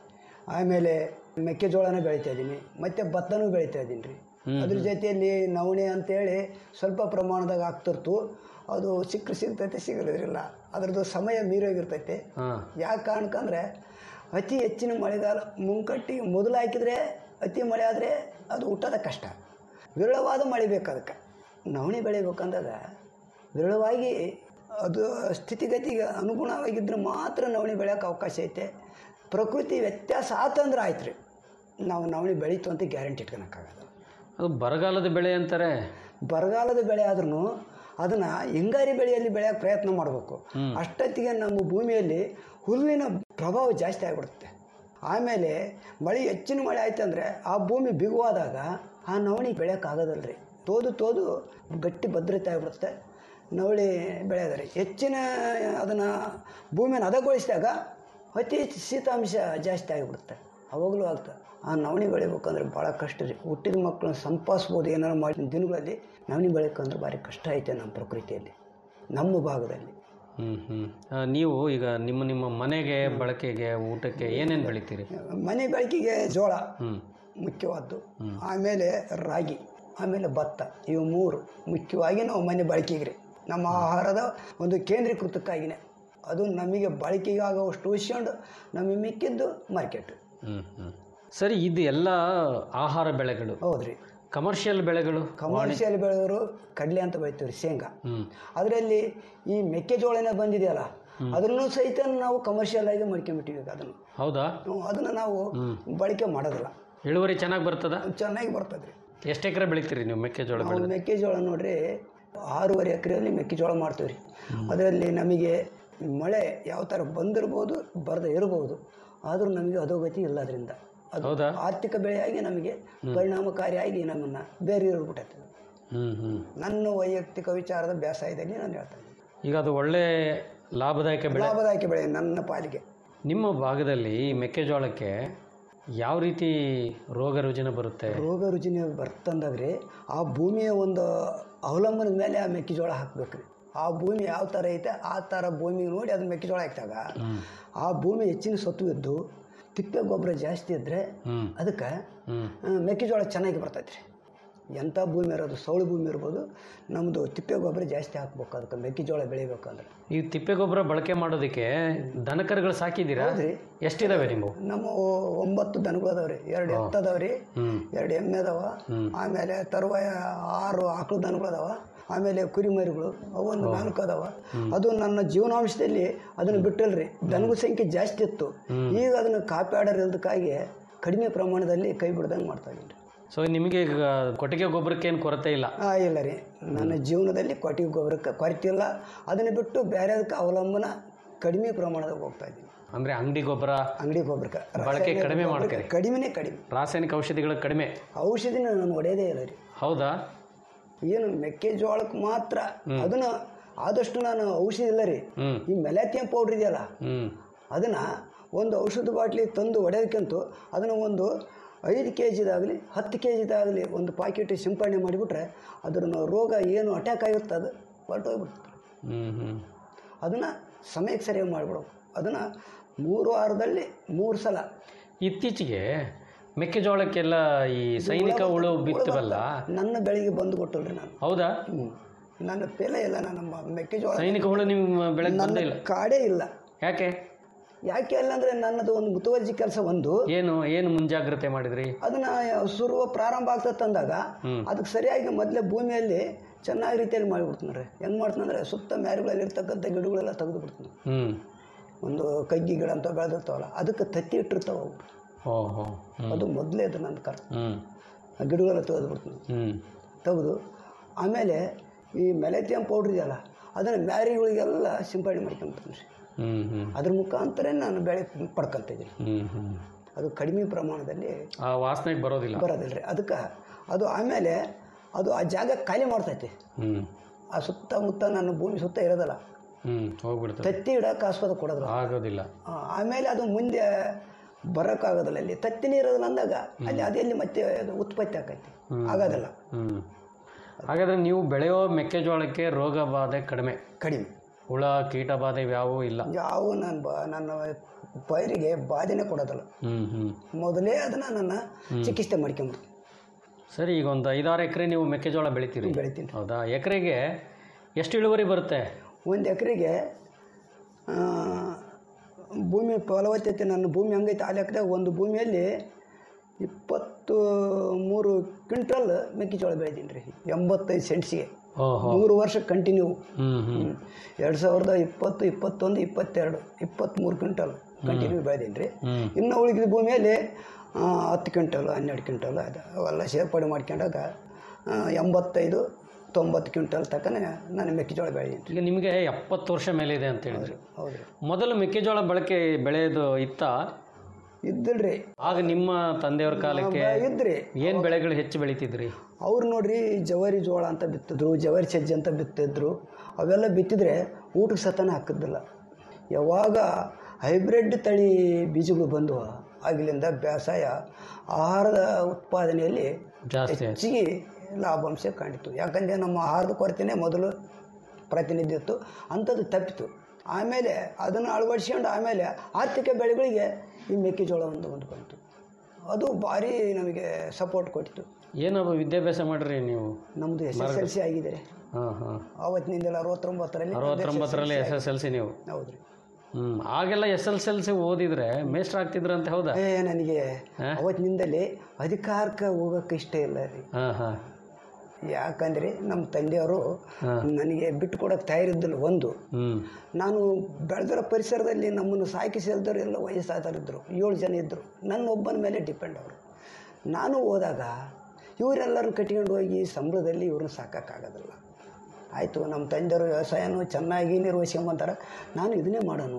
ಆಮೇಲೆ ಮೆಕ್ಕೆಜೋಳನ ಬೆಳಿತಾ ಇದ್ದೀನಿ ಮತ್ತು ಭತ್ತನೂ ಬೆಳಿತಾ ಇದ್ದೀನಿ ರೀ ಅದ್ರ ಜೊತೆಯಲ್ಲಿ ನವಣೆ ಅಂತೇಳಿ ಸ್ವಲ್ಪ ಪ್ರಮಾಣದಾಗ ಆಗ್ತಿರ್ತು ಅದು ಸಿಕ್ಕರೆ ಸಿಗ್ತೈತೆ ಸಿಗಲಿದ್ರಿಲ್ಲ ಅದ್ರದ್ದು ಸಮಯ ಮೀರೋಗಿರ್ತೈತೆ ಹಾಂ ಯಾಕೆ ಕಾರಣಕ್ಕಂದ್ರೆ ಅತಿ ಹೆಚ್ಚಿನ ಮಳೆಗಾಲ ಮುಂಕಟ್ಟಿ ಮೊದಲು ಹಾಕಿದರೆ ಅತಿ ಮಳೆ ಆದರೆ ಅದು ಹುಟ್ಟೋದ ಕಷ್ಟ ವಿರಳವಾದ ಮಳೆ ಬೇಕು ಅದಕ್ಕೆ ನವಣೆ ಬೆಳಿಬೇಕಂದಾಗ ವಿರಳವಾಗಿ ಅದು ಸ್ಥಿತಿಗತಿಗೆ ಅನುಗುಣವಾಗಿದ್ದರೆ ಮಾತ್ರ ನವಣೆ ಬೆಳೆಯೋಕೆ ಅವಕಾಶ ಐತೆ ಪ್ರಕೃತಿ ವ್ಯತ್ಯಾಸ ಆತಂದ್ರೆ ಆಯ್ತು ರೀ ನಾವು ನವಣೆ ಬೆಳೀತು ಅಂತ ಗ್ಯಾರಂಟಿ ಇಟ್ಕೊಳಕ್ಕಾಗಲ್ಲ ಅದು ಬರಗಾಲದ ಬೆಳೆ ಅಂತಾರೆ ಬರಗಾಲದ ಬೆಳೆ ಆದ್ರೂ ಅದನ್ನು ಹಿಂಗಾರಿ ಬೆಳೆಯಲ್ಲಿ ಬೆಳೆಯೋಕೆ ಪ್ರಯತ್ನ ಮಾಡಬೇಕು ಅಷ್ಟೊತ್ತಿಗೆ ನಮ್ಮ ಭೂಮಿಯಲ್ಲಿ ಹುಲ್ಲಿನ ಪ್ರಭಾವ ಜಾಸ್ತಿ ಆಗಿಬಿಡುತ್ತೆ ಆಮೇಲೆ ಮಳೆ ಹೆಚ್ಚಿನ ಮಳೆ ಆಯ್ತಂದ್ರೆ ಆ ಭೂಮಿ ಬಿಗುವಾದಾಗ ಆ ನವಣಿ ಬೆಳೆಯೋಕ್ಕಾಗೋದಲ್ಲ ರೀ ತೋದು ತೋದು ಗಟ್ಟಿ ಭದ್ರತೆ ಆಗಿಬಿಡುತ್ತೆ ನವಳಿ ಬೆಳೆಯೋದ್ರಿ ಹೆಚ್ಚಿನ ಅದನ್ನು ಭೂಮಿಯನ್ನು ಹದಗೊಳಿಸಿದಾಗ ಅತಿ ಹೆಚ್ಚು ಶೀತಾಂಶ ಜಾಸ್ತಿ ಆಗಿಬಿಡುತ್ತೆ ಅವಾಗಲೂ ಆಗ್ತದೆ ಆ ನವಣಿ ಬೆಳಿಬೇಕಂದ್ರೆ ಭಾಳ ಕಷ್ಟ ರೀ ಹುಟ್ಟಿದ ಮಕ್ಕಳನ್ನ ಸಂಪಾದಿಸ್ಬೋದು ಏನಾರು ಮಾಡಿದ ದಿನಗಳಲ್ಲಿ ನವಣಿ ಬೆಳಿಬೇಕಂದ್ರೆ ಭಾರಿ ಕಷ್ಟ ಐತೆ ನಮ್ಮ ಪ್ರಕೃತಿಯಲ್ಲಿ ನಮ್ಮ ಭಾಗದಲ್ಲಿ ಹ್ಞೂ ಹ್ಞೂ ನೀವು ಈಗ ನಿಮ್ಮ ನಿಮ್ಮ ಮನೆಗೆ ಬಳಕೆಗೆ ಊಟಕ್ಕೆ ಏನೇನು ಬೆಳಿತೀರಿ ಮನೆ ಬೆಳಕಿಗೆ ಜೋಳ ಹ್ಞೂ ಮುಖ್ಯವಾದ್ದು ಆಮೇಲೆ ರಾಗಿ ಆಮೇಲೆ ಭತ್ತ ಇವು ಮೂರು ಮುಖ್ಯವಾಗಿ ನಾವು ಮನೆ ಬಳಕೆಗೆ ರೀ ನಮ್ಮ ಆಹಾರದ ಒಂದು ಕೇಂದ್ರೀಕೃತಕ್ಕಾಗಿನೇ ಅದು ನಮಗೆ ಬಳಕೆಗೆ ಆಗೋವಷ್ಟು ಉಳಿಸ್ಕೊಂಡು ನಮಗೆ ಮಿಕ್ಕಿದ್ದು ಮಾರ್ಕೆಟ್ ಹ್ಞೂ ಹ್ಞೂ ಸರಿ ಇದು ಎಲ್ಲ ಆಹಾರ ಬೆಳೆಗಳು ಹೌದ್ರಿ ಕಮರ್ಷಿಯಲ್ ಬೆಳೆಗಳು ಕಮರ್ಷಿಯಲ್ ಬೆಳೆಯೋರು ಕಡಲೆ ಅಂತ ಬೆಳಿತೀವಿ ರೀ ಶೇಂಗಾ ಹ್ಞೂ ಅದರಲ್ಲಿ ಈ ಮೆಕ್ಕೆಜೋಳನೇ ಬಂದಿದೆಯಲ್ಲ ಅದನ್ನು ಸಹಿತ ನಾವು ಕಮರ್ಷಿಯಲ್ ಆಗಿ ಮಾಡ್ಕೊಂಬಿಟ್ಟಿವಿ ಅದನ್ನು ಹೌದಾ ಹ್ಮ್, ಅದನ್ನು ನಾವು ಬಳಕೆ ಮಾಡೋದಿಲ್ಲ ಇಳುವರಿ ಚೆನ್ನಾಗಿ ಬರ್ತದ ಚೆನ್ನಾಗಿ ಬರ್ತದೆ ರೀ ಎಷ್ಟು ಎಕರೆ ಬೆಳಿತೀರಿ ನೀವು ಮೆಕ್ಕೆಜೋಳ ಬೆಳೆ ನಾವು ಮೆಕ್ಕೆಜೋಳ ನೋಡ್ರಿ ಆರೂವರೆ ಎಕರೆಯಲ್ಲಿ ಮೆಕ್ಕೆಜೋಳ ಮಾಡ್ತೀವಿ ರೀ ಅದರಲ್ಲಿ ನಮಗೆ ಮಳೆ ಯಾವ ಥರ ಬಂದಿರ್ಬೋದು ಬರದೇ ಇರ್ಬೋದು ಆದರೂ ನಮಗೆ ಅಧೋಗತಿ ಇಲ್ಲ ಅದರಿಂದ ಅದು ಹೌದಾ ಆರ್ಥಿಕ ಬೆಳೆಯಾಗಿ ನಮಗೆ ಪರಿಣಾಮಕಾರಿಯಾಗಿ ನಮ್ಮನ್ನು ಬೇರೆ ಇರ್ಬಿಟ್ಟೈತೆ ಹ್ಞೂ ಹ್ಞೂ ನನ್ನ ವೈಯಕ್ತಿಕ ವಿಚಾರದ ಬೇಸಾಯದಲ್ಲಿ ನಾನು ಹೇಳ್ತಾ ಇದ್ದೀನಿ ಈಗ ಅದು ಒಳ್ಳೆ ಲಾಭದಾಯಕ ಬೆಳೆ ಲಾಭದಾಯಕ ಬೆಳೆ ನನ್ನ ಪಾಲಿಗೆ ನಿಮ್ಮ ಭಾಗದಲ್ಲಿ ಈ ಮೆಕ್ಕೆಜೋಳಕ್ಕೆ ಯಾವ ರೀತಿ ರೋಗ ರುಜಿನ ಬರುತ್ತೆ ರೋಗ ರುಜಿನ ಬರ್ತಂದಾಗ ರೀ ಆ ಭೂಮಿಯ ಒಂದು ಅವಲಂಬನದ ಮೇಲೆ ಆ ಮೆಕ್ಕೆಜೋಳ ಹಾಕ್ಬೇಕು ರೀ ಆ ಭೂಮಿ ಯಾವ ಥರ ಐತೆ ಆ ಥರ ಭೂಮಿ ನೋಡಿ ಅದನ್ನ ಮೆಕ್ಕೆಜೋಳ ಹಾಕಿದಾಗ ಆ ಭೂಮಿ ಹೆಚ್ಚಿನ ಸತ್ವ ಇದ್ದು ತಿಪ್ಪೆ ಗೊಬ್ಬರ ಜಾಸ್ತಿ ಇದ್ದರೆ ಹ್ಮ್. ಅದಕ್ಕೆ ಹ್ಮ್. ಆ, ಮೆಕ್ಕೆಜೋಳ ಚೆನ್ನಾಗಿ ಬರ್ತೈತೆ ರೀ ಎಂಥ ಭೂಮಿ ಇರೋದು ಸೌಳು ಭೂಮಿ ಇರ್ಬೋದು ನಮ್ಮದು ತಿಪ್ಪೆ ಗೊಬ್ಬರ ಜಾಸ್ತಿ ಹಾಕ್ಬೇಕು ಅದಕ್ಕೆ ಮೆಕ್ಕೆಜೋಳ ಬೆಳಿಬೇಕಂದ್ರೆ ಈ ತಿಪ್ಪೆ ಗೊಬ್ಬರ ಬಳಕೆ ಮಾಡೋದಕ್ಕೆ ದನಕರುಗಳು ಸಾಕಿದ್ದೀರಾ ಹೌದ್ರಿ. ಎಷ್ಟಿದಾವೆ ನೀವು ನಮ್ಮ ಒ- ಒಂಬತ್ತು ದನಗಳು ಅದಾವ್ರಿ ಎರಡು ಎತ್ತು ಅದಾವ್ರಿ ಹ್ಮ್. ಎರಡು ಎಮ್ಮೆ ಅದಾವ ಆಮೇಲೆ ತರುವಾಯ ಆರು ಆಕಳು ದನಗಳು ಅದಾವ ಆಮೇಲೆ ಕುರಿಮರಿಗಳು ಅವು ಒಂದು ನಾಲ್ಕು ಅದಾವ ಅದು ನನ್ನ ಜೀವನಾಂಶದಲ್ಲಿ ಅದನ್ನು ಬಿಟ್ಟಲ್ರಿ ದನಗಳ ಸಂಖ್ಯೆ ಜಾಸ್ತಿ ಇತ್ತು ಈಗ ಅದನ್ನು ಕಾಪಾಡೋರ್ ಇಲ್ದಕ್ಕಾಗಿ ಕಡಿಮೆ ಪ್ರಮಾಣದಲ್ಲಿ ಕೈ ಬಿಡ್ದಂಗೆ ಮಾಡ್ತಾ ಇದ್ದೀನಿ ಸೊ ನಿಮಗೆ ಈಗ ಕೊಟ್ಟಿಗೆ ಗೊಬ್ಬರಕ್ಕೇನು ಕೊರತೆ ಇಲ್ಲ ಆ, ಇಲ್ಲ ರೀ ನನ್ನ ಜೀವನದಲ್ಲಿ ಕೊಟ್ಟಿಗೆ ಗೊಬ್ಬರಕ್ಕೆ ಕೊರತೆ ಇಲ್ಲ ಅದನ್ನು ಬಿಟ್ಟು ಬೇರೆದಕ್ಕೆ ಅವಲಂಬನ ಕಡಿಮೆ ಪ್ರಮಾಣದಾಗ ಹೋಗ್ತಾ ಇದ್ದೀನಿ ಅಂದರೆ ಅಂಗಡಿ ಗೊಬ್ಬರ ಅಂಗಡಿ ಗೊಬ್ಬರಕ್ಕೆ ಬಳಕೆ ರಾಸಾಯನಿಕ ಕಡಿಮೆ ಗೊಬ್ಬರಕ್ಕೆ ಮಾಡ್ತೀರಿ? ಕಡಿಮೆನೇ ಕಡಿಮೆ ರಾಸಾಯನಿಕ ಔಷಧಿಗಳು ಕಡಿಮೆ ಔಷಧಿನ ನಾನು ಹೊಡೆಯೋದೇ ಇಲ್ಲ ರೀ ಹೌದಾ ಏನು ಮೆಕ್ಕೆಜೋಳಕ್ಕೆ ಮಾತ್ರ ಅದನ್ನ ಆದಷ್ಟು ನಾನು ಔಷಧಿ ಇಲ್ಲ ರೀ ಹ್ಮ್. ಈ ಮೆಲಾಥಿಯಂ ಪೌಡ್ರ್ ಇದೆಯಲ್ಲ ಹ್ಞೂ ಅದನ್ನು ಒಂದು ಔಷಧ ಬಾಟ್ಲಿ ತಂದು ಹೊಡೆಯೋದಕ್ಕಿಂತ ಅದನ್ನು ಒಂದು ಐದು ಕೆ ಜಿದಾಗಲಿ ಹತ್ತು ಕೆ ಜಿದಾಗಲಿ ಒಂದು ಪಾಕೆಟ್ ಸಿಂಪಡಣೆ ಮಾಡಿಬಿಟ್ರೆ ಅದರ ರೋಗ ಏನು ಅಟ್ಯಾಕ್ ಆಗಿರುತ್ತೆ ಅದು ಹೊರಟೋಗ್ಬಿಡ್ತದೆ ಹ್ಞೂ ಹ್ಞೂ ಅದನ್ನು ಸಮಯಕ್ಕೆ ಸರಿಯಾಗಿ ಮಾಡಿಬಿಡೋದು ಅದನ್ನು ಮೂರು ವಾರದಲ್ಲಿ ಮೂರು ಸಲ ಇತ್ತೀಚೆಗೆ ಮೆಕ್ಕೆಜೋಳಕ್ಕೆಲ್ಲ ಈ ಸೈನಿಕ ಹುಳು ಬಿತ್ತವಲ್ಲ ನನ್ನ ಬೆಳೆಗೆ ಬಂದು ಕೊಟ್ಟಲ್ರಿ ನಾನು ಹೌದಾ ಹ್ಞೂ ನನ್ನ ಪೆಲೆ ಇಲ್ಲ ನನ್ನ ಮ- ಮೆಕ್ಕೆಜೋಳ ಸೈನಿಕ ಹುಳು ನಿಮ್ಮ ಬೆಳೆಗೆ ಬಂದೇ ಇಲ್ಲ ಕಾಡೇ ಇಲ್ಲ ಯಾಕೆ ಯಾಕೆ ಅಲ್ಲ ಅಂದರೆ ನನ್ನದು ಒಂದು ಮುತುವರ್ಜಿ ಕೆಲಸ ಒಂದು ಏನು ಏನು ಮುಂಜಾಗ್ರತೆ ಮಾಡಿದ್ರಿ ಅದನ್ನ ಸುರುವ ಪ್ರಾರಂಭ ಆಗ್ತದೆ ಅಂದಾಗ ಅದಕ್ಕೆ ಸರಿಯಾಗಿ ಮೊದಲೇ ಭೂಮಿಯಲ್ಲಿ ಚೆನ್ನಾಗಿ ರೀತಿಯಲ್ಲಿ ಮಾಡಿಬಿಡ್ತೀನಿ ರೀ ಹೆಂಗೆ ಮಾಡ್ತೀನಂದ್ರೆ ಸುತ್ತ ಮ್ಯಾರುಗಳಲ್ಲಿ ಇರ್ತಕ್ಕಂಥ ಗಿಡಗಳೆಲ್ಲ ತೆಗೆದು ಬಿಡ್ತೀನಿ ಹ್ಞೂ ಒಂದು ಕಗ್ಗಿ ಗಿಡ ಅಂತ ಬೆಳೆದಿರ್ತಾವಲ್ಲ ಅದಕ್ಕೆ ತತ್ತಿ ಇಟ್ಟಿರ್ತಾವ ಅವು ಓ ಹೋ ಹ್ಞೂ ಅದು ಮೊದಲೇ ಅದು ನನ್ನ ಕರ್ ಹ್ಞೂ ಆ ಗಿಡಗಳೆಲ್ಲ ತೆಗೆದು ಬಿಡ್ತೀನಿ ಹ್ಞೂ ತೆಗೆದು ಆಮೇಲೆ ಈ ಮೆಲೆಥಿಯಂ ಪೌಡ್ರ್ ಇದೆಯಲ್ಲ ಅದನ್ನು ಮ್ಯಾರಿಗಳಿಗೆಲ್ಲ ಸಿಂಪಡಣೆ ಮಾಡ್ಕೊಂತೀನಿ ರೀ ಹ್ಞೂ ಹ್ಞೂ ಅದ್ರ ಮುಖಾಂತರ ನಾನು ಬೆಳೆ ಪಡ್ಕೊತ ಇದ್ದೀನಿ ಹ್ಞೂ ಹ್ಞೂ ಅದು ಕಡಿಮೆ ಪ್ರಮಾಣದಲ್ಲಿ ಆ ವಾಸನೆಗೆ ಬರೋದಿಲ್ಲ ಬರೋದಿಲ್ಲ ರೀ ಅದಕ್ಕೆ ಅದು ಆಮೇಲೆ ಅದು ಆ ಜಾಗ ಖಾಲಿ ಮಾಡ್ತೈತಿ ಹ್ಞೂ ಆ ಸುತ್ತಮುತ್ತ ನನ್ನ ಭೂಮಿ ಸುತ್ತ ಇರೋದಲ್ಲ ಹ್ಞೂ ಹೋಗ್ಬಿಡ್ತದೆ ತತ್ತಿ ಇಡಕ್ಕೆ ಆಸ್ಪದ ಕೊಡೋದಿಲ್ಲ ಆಗೋದಿಲ್ಲ ಆ, ಆಮೇಲೆ ಅದು ಮುಂದೆ ಬರೋಕ್ಕಾಗೋದಿಲ್ಲ ಅಲ್ಲಿ ತತ್ತಿನೇ ಇರೋದಿಲ್ಲ ಅಂದಾಗ ಅಲ್ಲಿ ಅದೆಲ್ಲಿ ಮತ್ತೆ ಅದು ಉತ್ಪತ್ತಿ ಆಕೈತಿ ಆಗೋದಿಲ್ಲ ಹ್ಞೂ ಹಾಗಾದರೆ ನೀವು ಬೆಳೆಯೋ ಮೆಕ್ಕೆಜೋಳಕ್ಕೆ ರೋಗ ಬಾಧೆ ಕಡಿಮೆ ಕಡಿಮೆ ಹುಳ ಕೀಟ ಬಾಧೆ ಯಾವೂ ಇಲ್ಲ ಯಾವ ನಾನು ಬ ನನ್ನ ಪೈರಿಗೆ ಬಾಧೆನೇ ಕೊಡೋದಿಲ್ಲ ಹ್ಞೂ ಹ್ಞೂ ಮೊದಲೇ ಅದನ್ನು ನನ್ನ ಚಿಕಿತ್ಸೆ ಮಾಡ್ಕೊಂಬಿಡ್ತೀನಿ ಸರಿ ಈಗ ಒಂದು ಐದಾರು ಎಕರೆ ನೀವು ಮೆಕ್ಕೆಜೋಳ ಬೆಳಿತೀರಿ ಬೆಳಿತೀನಿ ಹೌದಾ ಎಕರೆಗೆ ಎಷ್ಟು ಇಳುವರಿ ಬರುತ್ತೆ ಒಂದು ಎಕರೆಗೆ ಭೂಮಿ ಫಲವತ್ತತೆ ನನ್ನ ಭೂಮಿ ಹಂಗೈತೆ ಆ ಲೆಕ್ಕದಾಗ ಒಂದು ಭೂಮಿಯಲ್ಲಿ ಇಪ್ಪತ್ತು ಮೂರು ಕ್ವಿಂಟಲ್ ಮೆಕ್ಕೆಜೋಳ ಬೆಳೆದೀನಿ ರೀ ಎಂಬತ್ತೈದು ಸೆಂಟ್ಸಿಗೆ ಓಹೋ ಮೂರು ವರ್ಷ ಕಂಟಿನ್ಯೂ ಹ್ಞೂ ಹ್ಞೂ ಎರಡು ಸಾವಿರದ ಇಪ್ಪತ್ತು ಇಪ್ಪತ್ತೊಂದು ಇಪ್ಪತ್ತೆರಡು ಇಪ್ಪತ್ತ್ಮೂರು ಕ್ವಿಂಟಲ್ ಕಂಟಿನ್ಯೂ ಬೆಳೆದೀನಿ ರೀ ಹ್ಮ್. ಇನ್ನು ಉಳಿದ ಭೂಮಿಯಲ್ಲಿ ಆ, ಹತ್ತು ಕ್ವಿಂಟಲ್ ಹನ್ನೆರಡು ಕ್ವಿಂಟಲ್ ಅದು ಅವೆಲ್ಲ ಸೇರ್ಪಡೆ ಮಾಡ್ಕೊಂಡಾಗ ಆ, ಎಂಬತ್ತೈದು ತೊಂಬತ್ತು ಕ್ವಿಂಟಲ್ ತಕ್ಕನೆ ನಾನು ಮೆಕ್ಕೆಜೋಳ ಬೆಳೆದೀನಿ ಈಗ ನಿಮಗೆ ಎಪ್ಪತ್ತು ವರ್ಷ ಮೇಲೆ ಇದೆ ಅಂತ ಹೇಳಿದ್ರಿ ಹೌದು ರೀ ಮೊದಲು ಮೆಕ್ಕೆಜೋಳ ಬಳಕೆ ಬೆಳೆಯೋದು ಇತ್ತ ಇದ್ದಿಲ್ರಿ ಆಗ ನಿಮ್ಮ ತಂದೆಯವ್ರ ಕಾಲಕ್ಕೆ ಇದ್ರಿ ಏನು ಬೆಳೆಗಳು ಹೆಚ್ಚು ಬೆಳೀತಿದ್ರಿ ಅವ್ರು ನೋಡ್ರಿ ಜವಾರಿ ಜೋಳ ಅಂತ ಬಿತ್ತಿದ್ರು ಜವಾರಿ ಸಜ್ಜೆ ಅಂತ ಬಿತ್ತಿದ್ರು ಅವೆಲ್ಲ ಬಿತ್ತಿದ್ರೆ ಊಟಕ್ಕೆ ಸತನ ಹಾಕಿದ್ದಿಲ್ಲ ಯಾವಾಗ ಹೈಬ್ರಿಡ್ ತಳಿ ಬೀಜಗಳು ಬಂದವು ಆಗಲಿಂದ ಬೇಸಾಯ ಆಹಾರದ ಉತ್ಪಾದನೆಯಲ್ಲಿ ಜಾಸ್ತಿ ಆಯ್ತು ಹೆಚ್ಚಿಗೆ ಲಾಭಾಂಶ ಕಾಣಿತು ಯಾಕಂದರೆ ನಮ್ಮ ಆಹಾರದ ಕೊರತೆನೇ ಮೊದಲು ಪ್ರತಿನಿಧಿ ಇತ್ತು ಅಂಥದ್ದು ತಪ್ಪಿತು ಆಮೇಲೆ ಅದನ್ನು ಅಳವಡಿಸ್ಕೊಂಡು ಆಮೇಲೆ ಆರ್ಥಿಕ ಬೆಳೆಗಳಿಗೆ ಈ ಮೆಕ್ಕೆಜೋಳ ಒಂದು ಒಂದು ಬಂತು ಅದು ಭಾರಿ ನಮಗೆ ಸಪೋರ್ಟ್ ಕೊಟ್ಟಿತು ಏನು ವಿದ್ಯಾಭ್ಯಾಸ ಮಾಡ್ರಿ ನೀವು ನಮ್ಮದು ಎಸ್ ಎಸ್ ಎಲ್ ಸಿ ಆಗಿದೆ ಹಾಂ ಹಾಂ ಆವತ್ತಿನಿಂದಲೇ ಅರವತ್ತೊಂಬತ್ತರಲ್ಲಿ ಅರವತ್ತೊಂಬತ್ತರಲ್ಲಿ ಎಸ್ ಎಸ್ ಎಲ್ ಸಿ ನೀವು ಹೌದು ರೀ ಹ್ಞೂ ಆಗೆಲ್ಲ S L C L C ಓದಿದ್ರೆ ಮೇಸ್ಟ್ರ್ ಆಗ್ತಿದ್ರಂತೆ ಹೌದಾ ಏ ನನಗೆ ಅವತ್ತಿನಿಂದಲೇ ಅಧಿಕಾರಕ್ಕೆ ಹೋಗೋಕ್ಕೆ ಇಷ್ಟ ಇಲ್ಲ ರೀ ಹಾಂ ಹಾಂ ಯಾಕಂದರೆ ನಮ್ಮ ತಂದೆಯವರು ನನಗೆ ಬಿಟ್ಟು ಕೊಡೋಕ್ಕೆ ತಯಾರಿದ್ದಿಲ್ಲ ಒಂದು ಹ್ಞೂ ನಾನು ಬೆಳೆದಿರೋ ಪರಿಸರದಲ್ಲಿ ನಮ್ಮನ್ನು ಸಾಕಿ ಸೆಲ್ದವ್ರು ಎಲ್ಲ ವಯಸ್ಸಾದವರಿದ್ದರು ಏಳು ಜನ ಇದ್ದರು ನನ್ನ ಒಬ್ಬನ ಮೇಲೆ ಡಿಪೆಂಡ್ ಅವರು ನಾನು ಹೋದಾಗ ಇವರೆಲ್ಲರನ್ನ ಕಟ್ಕೊಂಡು ಹೋಗಿ ಸಂಬಳದಲ್ಲಿ ಇವ್ರನ್ನ ಸಾಕೋಕ್ಕಾಗೋದಿಲ್ಲ ಆಯಿತು ನಮ್ಮ ತಂದೆಯವರು ವ್ಯವಸಾಯನೂ ಚೆನ್ನಾಗಿ ನಿರ್ವಹಿಸ್ಕೊಂಬಂತಾರೆ ನಾನು ಇದನ್ನೇ ಮಾಡೋಣ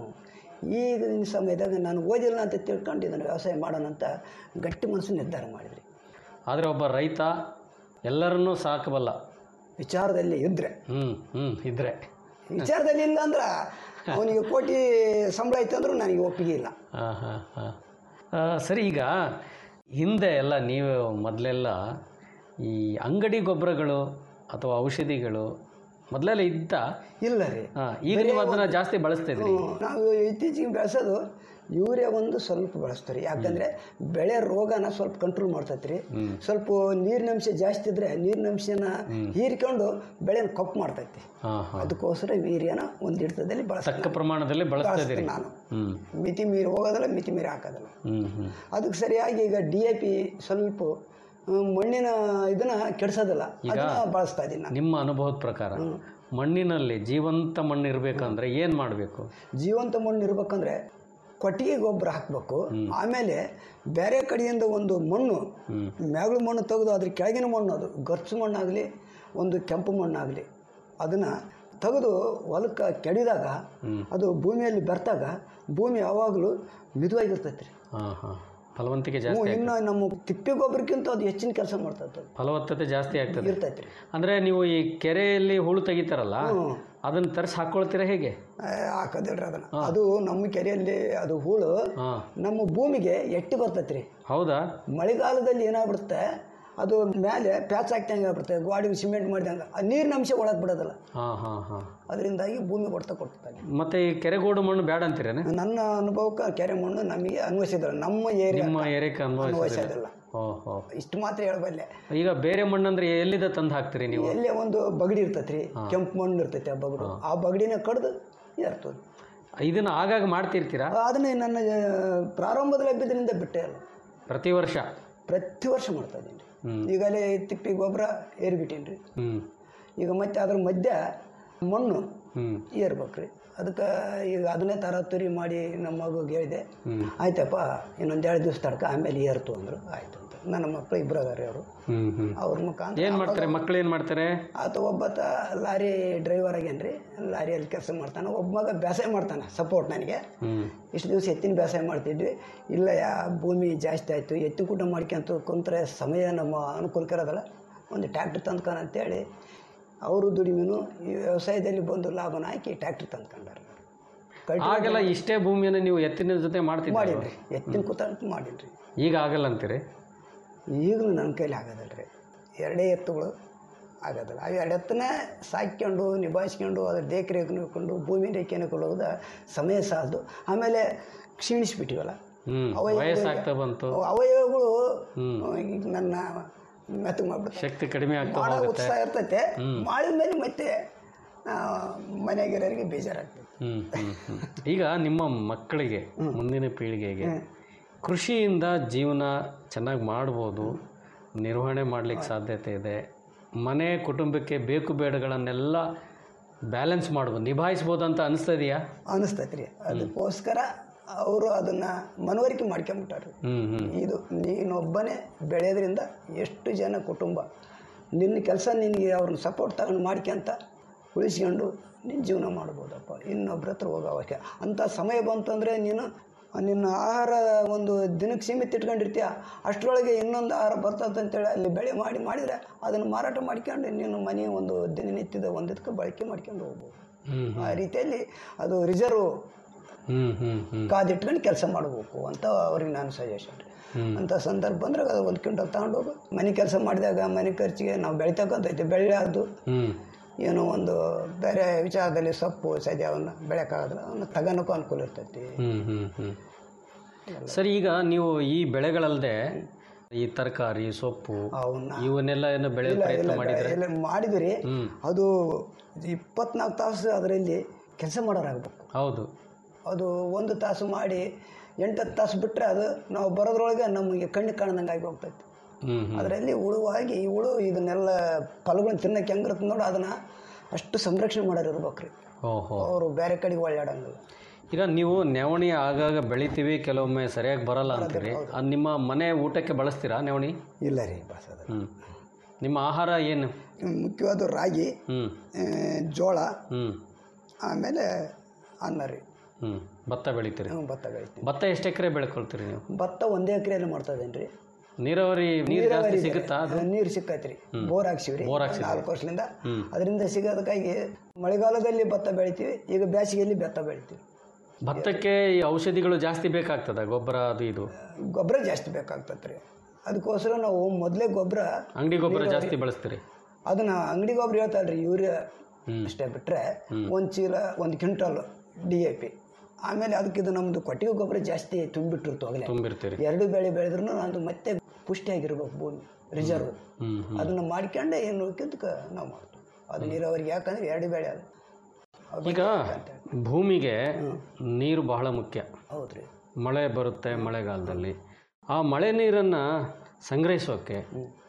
ಈಗಿನ ಸಮಯದಾಗ ನಾನು ಓದಿಲ್ಲ ಅಂತ ತಿಳ್ಕೊಂಡು ಇದನ್ನು ವ್ಯವಸಾಯ ಮಾಡೋಣ ಅಂತ ಗಟ್ಟಿ ಮನಸ್ಸು ನಿರ್ಧಾರ ಮಾಡಿದ್ರಿ ಆದರೆ ಒಬ್ಬ ರೈತ ಎಲ್ಲರನ್ನೂ ಸಾಕಬಲ್ಲ ವಿಚಾರದಲ್ಲಿ ಇದ್ದರೆ ಹ್ಞೂ ಹ್ಞೂ ಇದ್ರೆ ವಿಚಾರದಲ್ಲಿ ಇಲ್ಲ ಅಂದ್ರೆ ಅವನಿಗೆ ಕೋಟಿ ಸಂಬಳ ಐತೆ ಅಂದ್ರೂ ನನಗೆ ಒಪ್ಪಿಗೆ ಇಲ್ಲ ಹಾಂ ಹಾಂ ಹಾಂ ಸರಿ ಈಗ ಹಿಂದೆ ಎಲ್ಲ ನೀವು ಮೊದಲೆಲ್ಲ ಈ ಅಂಗಡಿ ಗೊಬ್ಬರಗಳು ಅಥವಾ ಔಷಧಿಗಳು ಮೊದಲೆಲ್ಲ ಇದ್ದ ಇಲ್ಲ ರೀ ಹಾಂ ಈಗ ನೀವು ಅದನ್ನ ಜಾಸ್ತಿ ಬಳಸ್ತಾ ಇದ್ರಿ ಹ್ಮ್. ನಾವು ಇತ್ತೀಚೆಗೆ ಬೆಳೆಸೋದು ಯೂರಿಯಾ ಒಂದು ಸ್ವಲ್ಪ ಬಳಸ್ತಾರೆ ಯಾಕಂದ್ರೆ ಬೆಳೆ ರೋಗನ ಸ್ವಲ್ಪ ಕಂಟ್ರೋಲ್ ಮಾಡ್ತೈತೆ ರೀ ಸ್ವಲ್ಪ ನೀರಿನಂಶ ಜಾಸ್ತಿ ಇದ್ರೆ ನೀರಿನಂಶನ ಹೀರ್ಕೊಂಡು ಬೆಳೆನ ಕಪ್ಪು ಮಾಡ್ತೈತಿ ಹಾಂ ಹಾಂ ಅದಕ್ಕೋಸ್ಕರ ಯೂರಿಯಾನ ಒಂದು ಹಿಡಿತದಲ್ಲಿ ಬಳಸ್ತೀನಿ ತಕ್ಕ ಪ್ರಮಾಣದಲ್ಲಿ ಬಳಸ್ತಾ ಇದ್ದೀರಿ ನಾನು ಹ್ಞೂ ಮಿತಿ ಮೀರಿ ಹೋಗೋದಿಲ್ಲ ಮಿತಿ ಮೀರಿ ಹಾಕೋದಿಲ್ಲ ಹ್ಞೂ ಹ್ಞೂ ಅದಕ್ಕೆ ಸರಿಯಾಗಿ ಈಗ ಡಿ ಎ ಪಿ ಸ್ವಲ್ಪ ಹ್ಮ್, ಮಣ್ಣಿನ ಇದನ್ನ ಕೆಡ್ಸೋದಿಲ್ಲ ಅದನ್ನ ಬಳಸ್ತಾ ಇದ್ದೀನಿ ನಾನು ನಿಮ್ಮ ಅನುಭವದ ಪ್ರಕಾರ ಮಣ್ಣಿನಲ್ಲಿ ಜೀವಂತ ಮಣ್ಣು ಇರಬೇಕಂದ್ರೆ ಏನು ಮಾಡಬೇಕು ಜೀವಂತ ಮಣ್ಣು ಇರ್ಬೇಕಂದ್ರೆ ಕೊಟ್ಟಿಗೆ ಗೊಬ್ಬರ ಹಾಕಬೇಕು ಆಮೇಲೆ ಬೇರೆ ಕಡೆಯಿಂದ ಒಂದು ಮಣ್ಣು ಮ್ಯಾಗಳ ಮಣ್ಣು ತೆಗೆದು ಅದ್ರ ಕೆಳಗಿನ ಮಣ್ಣು ಅದು ಗರ್ಚು ಮಣ್ಣಾಗಲಿ ಒಂದು ಕೆಂಪು ಮಣ್ಣಾಗಲಿ ಅದನ್ನು ತೆಗೆದು ಹೊಲಕ್ಕೆ ಕೆಡಿದಾಗ ಅದು ಭೂಮಿಯಲ್ಲಿ ಬೆರ್ತಾಗ ಭೂಮಿ ಯಾವಾಗಲೂ ಮಿದುವಾಗಿರ್ತೈತೆ ರೀ ಹಾಂ ಹಾಂ ಫಲವಂತಿಕೆ ಹ್ಞೂ ಜಾಸ್ತಿ ಇನ್ನು ನಮ್ಮ ತಿಪ್ಪೆ ಗೊಬ್ಬರಕ್ಕಿಂತ ಅದು ಹೆಚ್ಚಿನ ಕೆಲಸ ಮಾಡ್ತೈತೆ ಅದು ಫಲವತ್ತತೆ ಜಾಸ್ತಿ ಆಗ್ತದೆ ಇರ್ತೈತೆ ರೀ ಅಂದರೆ ನೀವು ಈ ಕೆರೆಯಲ್ಲಿ ಹುಳು ತೆಗಿತಾರಲ್ಲ ಅದನ್ನು ತರಿಸಿ ಹಾಕ್ಕೊಳ್ತೀರಾ ಹೇಗೆ ಹಾಕೋದಿಲ್ರಿ ಅದನ್ನು ಅದು ನಮ್ಮ ಕೆರೆಯಲ್ಲಿ ಅದು ಹೂಳು ಹಾಂ ನಮ್ಮ ಭೂಮಿಗೆ ಎಟ್ಟಿ ಬರ್ತೈತೆ ರೀ ಹೌದಾ ಮಳೆಗಾಲದಲ್ಲಿ ಏನಾಗ್ಬಿಡುತ್ತೆ ಅದು ಮೇಲೆ ಪ್ಯಾಚ್ ಹಾಕ್ದಂಗೆ ಆಗ್ಬಿಡುತ್ತೆ ಗಾಡಿಗೆ ಸಿಮೆಂಟ್ ಮಾಡಿದಂಗೆ ಆ ನೀರಿನ ಅಂಶ ಒಳಗೆ ಬಿಡೋದಿಲ್ಲ ಹಾಂ ಹಾಂ ಹಾಂ ಅದರಿಂದಾಗಿ ಭೂಮಿ ಕೊಡ್ತಾ ಕೊಡ್ತಾನೆ ಮತ್ತೆ ಈ ಕೆರೆಗೋಡು ಮಣ್ಣು ಬೇಡ ಅಂತೀರೇನೆ ನನ್ನ ಅನುಭವಕ್ಕೆ ಕೆರೆ ಮಣ್ಣು ನಮಗೆ ಅನ್ವಯಿಸಿದ್ರು ನಮ್ಮ ಏರಿಯಾ ನಿಮ್ಮ ಏರಿಯಾಕ್ಕೆ ಅನ್ವಯಿಸಿದ್ರೆ ಅನ್ವಯಿಸೋದಿಲ್ಲ ಓಹೋ ಇಷ್ಟು ಮಾತ್ರ ಹೇಳಬಲ್ಲೆ ಈಗ ಬೇರೆ ಮಣ್ಣಂದ್ರೆ ಎಲ್ಲಿಂದ ತಂದು ಹಾಕ್ತೀರಿ ನೀವು ಎಲ್ಲೇ ಒಂದು ಬಗಡಿ ಇರ್ತೈತೆ ರೀ ಕೆಂಪು ಮಣ್ಣು ಇರ್ತೈತೆ ಆ ಬಗಡು ಆ ಬಗಡಿನ ಕಡ್ದು ಏರ್ತದೆ ಇದನ್ನ ಆಗಾಗ ಮಾಡ್ತಿರ್ತೀರಾ ಅದನ್ನೇ ನನ್ನ ಆ, ಪ್ರಾರಂಭದ ಲಭ್ಯದಿಂದ ಬಿಟ್ಟೆ ಅಲ್ಲ ಪ್ರತಿ ವರ್ಷ ಪ್ರತಿ ವರ್ಷ ಮಾಡ್ತಾ ಇದ್ದೀನಿ ಈಗಲೇ ತಿಪ್ಪಿ ಗೊಬ್ಬರ ಏರ್ಬಿಟ್ಟೀನಿ ರೀ ಹ್ಞೂ ಈಗ ಮತ್ತೆ ಅದ್ರ ಮಧ್ಯ ಮಣ್ಣು ಹ್ಞೂ ಏರ್ಬೇಕ್ರಿ ಅದಕ್ಕೆ ಈಗ ಅದನ್ನೇ ತರಾತುರಿ ಮಾಡಿ ನಮ್ಮ ಮಗುಗೆ ಹೇಳಿದೆ ಆಯ್ತಪ್ಪ ಇನ್ನೊಂದು ಎರಡು ದಿವಸ ತಡ್ಕ ಆಮೇಲೆ ಏರ್ತು ಅಂದರು ಆಯ್ತು ಅಂತ ನನ್ನ ಮಕ್ಕಳು ಇಬ್ಬರು ಅದಾರೆ ಅವರು ಹ್ಞೂ ಹ್ಞೂ ಅವ್ರ ಮುಖಾಂತರ ಏನು ಮಾಡ್ತಾರೆ ಮಕ್ಳು ಏನು ಮಾಡ್ತಾರೆ ಆತ ಒಬ್ಬತ್ತ ಲಾರಿ ಡ್ರೈವರ್ ಆಗ್ಯಾನ್ರಿ ಲಾರಿಯಲ್ಲಿ ಕೆಲಸ ಮಾಡ್ತಾನೆ ಒಬ್ಬ ಮಗ ಬೇಸಾಯ ಮಾಡ್ತಾನೆ ಸಪೋರ್ಟ್ ನನಗೆ ಹ್ಞೂ ಇಷ್ಟು ದಿವಸ ಎತ್ತಿನ ಬೇಸಾಯ ಮಾಡ್ತಿದ್ವಿ ಇಲ್ಲ ಯಾ ಭೂಮಿ ಜಾಸ್ತಿ ಆಯಿತು ಎತ್ತು ಕೂಟ ಮಾಡ್ಕೊಂತ ಕುಂತ್ರೆ ಸಮಯ ನಮ್ಮ ಅನುಕೂಲಕ್ಕೆ ಇರೋದಲ್ಲ ಒಂದು ಟ್ಯಾಕ್ಟ್ರ್ ತಂದ್ಕೊನ ಅಂತೇಳಿ ಅವರು ದುಡಿಮೆನು ಈ ವ್ಯವಸಾಯದಲ್ಲಿ ಬಂದು ಲಾಭನ ಹಾಕಿ ಟ್ಯಾಕ್ಟ್ರ್ ತಂದ್ಕೊಂಡಾರೆ ಕಲ್ಟಿ ಆಗೆಲ್ಲ ಇಷ್ಟೇ ಭೂಮಿಯನ್ನು ನೀವು ಎತ್ತಿನ ಜೊತೆ ಮಾಡ್ತಿದ್ದೀರಿ ಮಾಡೀನಿ ಎತ್ತಿನ ಕೂತ ಮಾಡೀನಿ ರೀ ಈಗ ಆಗಲ್ಲ ಅಂತೀರಿ ಈಗಲೂ ನನ್ನ ಕೈಲಿ ಆಗೋದಿಲ್ಲ ರೀ ಎರಡೇ ಎತ್ತುಗಳು ಆಗೋದಿಲ್ಲ ಅವು ಎರಡು ಎತ್ತನ್ನೇ ಸಾಕ್ಕೊಂಡು ನಿಭಾಯಿಸ್ಕೊಂಡು ಅದ್ರ ದೇಖ ರೇಖೆ ನೋಡ್ಕೊಂಡು ಭೂಮಿ ರೇಖೆ ಹೋಗೋದ ಸಮಯ ಸಾಲದು ಆಮೇಲೆ ಕ್ಷೀಣಿಸ್ಬಿಟ್ಟಿವಲ್ಲ ಹ್ಞೂ ಅವಯವಗಳು- ವಯಸ್ಸಾಗ್ತಾ ಬಂತು ಅವು ಅವಯವಗಳು ಈಗ ನನ್ನ ಮೆತ್ತಗೆ ಮಾಡ್ಬಿಡ್ತಾರೆ ಶಕ್ತಿ ಕಡಿಮೆ ಆಗ್ತಾ ಮಾಡೋ ಹೋಗುತ್ತೆ ಉತ್ಸಾಹ ಇರ್ತೈತೆ ಮಾಡಿದ ಮೇಲೆ ಮತ್ತೆ ಆ, ಮನೆಗಿರೋರಿಗೆ ಬೇಜಾರಾಗ್ತದೆ ಹ್ಞೂ ಹ್ಞೂ ಹ್ಞೂ ಈಗ ನಿಮ್ಮ ಮಕ್ಕಳಿಗೆ ಮುಂದಿನ ಪೀಳಿಗೆಗೆ ಕೃಷಿಯಿಂದ ಜೀವನ ಚೆನ್ನಾಗಿ ಮಾಡ್ಬೋದು ನಿರ್ವಹಣೆ ಮಾಡಲಿಕ್ಕೆ ಸಾಧ್ಯತೆ ಇದೆ ಮನೆ ಕುಟುಂಬಕ್ಕೆ ಬೇಕು ಬೇಡಗಳನ್ನೆಲ್ಲ ಬ್ಯಾಲೆನ್ಸ್ ಮಾಡ್ಬೋದು ನಿಭಾಯಿಸ್ಬೋದು ಅಂತ ಅನಿಸ್ತದೆಯಾ ಅನಿಸ್ತೈತೆ ರೀ ಅದಕ್ಕೋಸ್ಕರ ಅವರು ಅದನ್ನು ಮನವರಿಕೆ ಮಾಡ್ಕೊಂಬಿಟ್ಟಾರೆ ಹ್ಞೂ ಹ್ಞೂ ಇದು ನೀನೊಬ್ಬನೇ ಬೆಳೆಯೋದ್ರಿಂದ ಎಷ್ಟು ಜನ ಕುಟುಂಬ ನಿನ್ನ ಕೆಲಸ ನಿನಗೆ ಅವ್ರನ್ನ ಸಪೋರ್ಟ್ ತಗೊಂಡು ಮಾಡ್ಕೊಂತ ಉಳಿಸ್ಕೊಂಡು ನಿನ್ನ ಜೀವನ ಮಾಡ್ಬೋದಪ್ಪ ಇನ್ನೊಬ್ರ ಹತ್ರ ಹೋಗೋ ಅವಶ್ಯ ಅಂಥ ಸಮಯ ಬಂತಂದರೆ ನೀನು ನಿನ್ನ ಆಹಾರ ಒಂದು ದಿನಕ್ಕೆ ಸೀಮಿತ ಇಟ್ಕೊಂಡಿರ್ತೀಯ ಅಷ್ಟರೊಳಗೆ ಇನ್ನೊಂದು ಆಹಾರ ಬರ್ತದೆ ಅಂತೇಳಿ ಅಲ್ಲಿ ಬೆಳೆ ಮಾಡಿ ಮಾಡಿದರೆ ಅದನ್ನು ಮಾರಾಟ ಮಾಡ್ಕೊಂಡು ನೀನು ಮನೆ ಒಂದು ದಿನನಿತ್ಯದ ಒಂದಕ್ಕೆ ಬಳಕೆ ಮಾಡ್ಕೊಂಡು ಹೋಗ್ಬೋದು ಹ್ಞೂ ಆ ರೀತಿಯಲ್ಲಿ ಅದು ರಿಸರ್ವ್ ಹ್ಞೂ ಹ್ಞೂ ಹ್ಞೂ ಕಾದಿಟ್ಕೊಂಡು ಕೆಲಸ ಮಾಡಬೇಕು ಅಂತ ಅವ್ರಿಗೆ ನಾನು ಸಜೆಷನ್ ಅಂತ ಸಂದರ್ಭ ಬಂದ್ರೆ ಅದು ಒಂದು ಕ್ವಿಂಟಲ್ ತಗೊಂಡೋಗು ಮನೆ ಕೆಲಸ ಮಾಡಿದಾಗ ಮನೆ ಖರ್ಚಿಗೆ ನಾವು ಬೆಳಿತಕ್ಕಂತೈತೆ ಬೆಳೆಯೋದು ಹ್ಞೂ ಏನೋ ಒಂದು ಬೇರೆ ವಿಚಾರದಲ್ಲಿ ಸೊಪ್ಪು ಸದ್ಯ ಅವನ್ನ ಬೆಳೆಯೋಕ್ಕಾಗಲ್ಲ ಅವನ್ನ ತಗೋಣಕ್ಕೂ ಅನುಕೂಲ ಇರ್ತೈತಿ ಹ್ಞೂ ಹ್ಞೂ ಹ್ಞೂ ಸರಿ ಈಗ ನೀವು ಈ ಬೆಳೆಗಳಲ್ಲದೆ ಈ ತರಕಾರಿ ಸೊಪ್ಪು ಅವನ್ನ ಇವನ್ನೆಲ್ಲ ಏನು ಬೆಳೆಯೋ ಪ್ರಯತ್ನ ಮಾಡಿದ್ರೆ ಎಲ್ಲ ಮಾಡಿದ್ರಿ ಹ್ಞೂ ಅದು ಇಪ್ಪತ್ನಾಲ್ಕು ತಾಸು ಅದರಲ್ಲಿ ಕೆಲಸ ಮಾಡೋರಾಗಬೇಕು ಹೌದು ಅದು ಒಂದು ತಾಸು ಮಾಡಿ ಎಂಟತ್ತು ತಾಸು ಬಿಟ್ಟರೆ ಅದು ನಾವು ಬರೋದ್ರೊಳಗೆ ನಮಗೆ ಕಣ್ಣು ಕಾಣ್ದಂಗೆ ಆಗಿ ಹೋಗ್ತೈತೆ ಹ್ಞೂ ಹ್ಞೂ ಅದರಲ್ಲಿ ಹುಳುವಾಗಿ ಈ ಹುಳು ಇದನ್ನೆಲ್ಲ ಫಲಗಳನ್ನ ತಿನ್ನಕ್ಕೆ ಹೆಂಗಿರುತ್ತೆ ನೋಡಿ ಅದನ್ನು ಅಷ್ಟು ಸಂರಕ್ಷಣೆ ಮಾಡೋರು ಇರ್ಬೇಕು ರೀ ಓಹೋ ಅವರು ಬೇರೆ ಕಡೆಗೆ ಒಳ್ಳಾಡಂಗಿಲ್ಲ ಈಗ ನೀವು ನವಣಿ ಆಗಾಗ ಬೆಳಿತೀವಿ ಕೆಲವೊಮ್ಮೆ ಸರಿಯಾಗಿ ಬರಲ್ಲ ಅಂತೀರಿ ಅದು ನಿಮ್ಮ ಮನೆ ಊಟಕ್ಕೆ ಬಳಸ್ತೀರಾ ನವಣಿ ಇಲ್ಲ ರೀ ಬಸದ ಹ್ಞೂ ನಿಮ್ಮ ಆಹಾರ ಏನು ಮುಖ್ಯವಾದ ರಾಗಿ ಹ್ಞೂ ಆ, ಜೋಳ ಹ್ಞೂ ಆಮೇಲೆ ಅನ್ನ ರೀ ಹ್ಞೂ ಭತ್ತ ಬೆಳಿತೀರಿ ಹ್ಮ್, ಭತ್ತ ಬೆಳಿತೀನಿ ಭತ್ತ ಎಷ್ಟು ಎಕರೆ ಬೆಳ್ಕೊಳ್ತೀರಿ ನೀವು ಭತ್ತ ಒಂದೇ ಎಕರೆಯಲ್ಲಿ ಮಾಡ್ತಾ ಇದ್ದೇನೆ ರೀ ನೀರಾವರಿ ನೀರು ಜಾಸ್ತಿ ಸಿಗುತ್ತಾ ಅದು ನೀರು ಸಿಕ್ಕೈತೆ ರೀ ಬೋರ್ ಹಾಕ್ಸಿವಿ ರೀ ಬೋರ್ ಹಾಕ್ಸಿದ್ರಿ. ನಾಲ್ಕು ವರ್ಷದಿಂದ ಹ್ಮ್. ಅದರಿಂದ ಸಿಗೋದಕ್ಕಾಗಿ ಮಳೆಗಾಲದಲ್ಲಿ ಭತ್ತ ಬೆಳಿತೀವಿ ಈಗ ಬೇಸಿಗೆಯಲ್ಲಿ ಭತ್ತ ಬೆಳಿತೀವಿ ಭತ್ತಕ್ಕೆ ಈ ಔಷಧಿಗಳು ಜಾಸ್ತಿ ಬೇಕಾಗ್ತದ ಗೊಬ್ಬರ ಅದು ಇದು ಗೊಬ್ಬರ ಜಾಸ್ತಿ ಬೇಕಾಗ್ತದೆ ರೀ ಅದಕ್ಕೋಸ್ಕರ ನಾವು ಮೊದಲೇ ಗೊಬ್ಬರ ಅಂಗಡಿ ಗೊಬ್ಬರ ಜಾಸ್ತಿ ಬಳಸ್ತೀರಿ ಅದನ್ನು ಅಂಗಡಿ ಗೊಬ್ಬರ ಹೇಳ್ತಾಳ್ರಿ ಯೂರಿಯಾ ಅಷ್ಟೇ ಬಿಟ್ಟರೆ ಒಂದು ಚೀಲ ಒಂದು ಕ್ವಿಂಟಲ್ ಡಿ ಎ ಪಿ ಆಮೇಲೆ ಅದಕ್ಕೆ ಇದು ನಮ್ಮದು ಕೊಟ್ಟಿಗೆ ಗೊಬ್ಬರ ಜಾಸ್ತಿ ತುಂಬಿಟ್ಟಿರ್ತು ಆಗಲೇ ತುಂಬಿರ್ತೀರಿ ಎರಡು ಬೆಳೆ ಬೆಳೆದ್ರೂ ನಂದು ಮತ್ತೆ ಪುಷ್ಟಿಯಾಗಿರ್ಬೇಕು ಭೂಮಿ ರಿಸರ್ವ್ ಹ್ಮ್ ಅದನ್ನು ಮಾಡ್ಕೊಂಡೆ ಏನು ಉಳ್ಕಿದ್ದಕ್ಕೆ ನಾವು ಮಾಡ್ತೀವಿ ಅದು ನೀರಾವರಿಗೆ ಯಾಕಂದ್ರೆ ಎರಡು ಬೆಳೆ ಅದು ಅದು ಈಗ ಭೂಮಿಗೆ ನೀರು ಬಹಳ ಮುಖ್ಯ ಹೌದ್ರಿ ಮಳೆ ಬರುತ್ತೆ ಮಳೆಗಾಲದಲ್ಲಿ ಆ ಮಳೆ ನೀರನ್ನು ಸಂಗ್ರಹಿಸೋಕೆ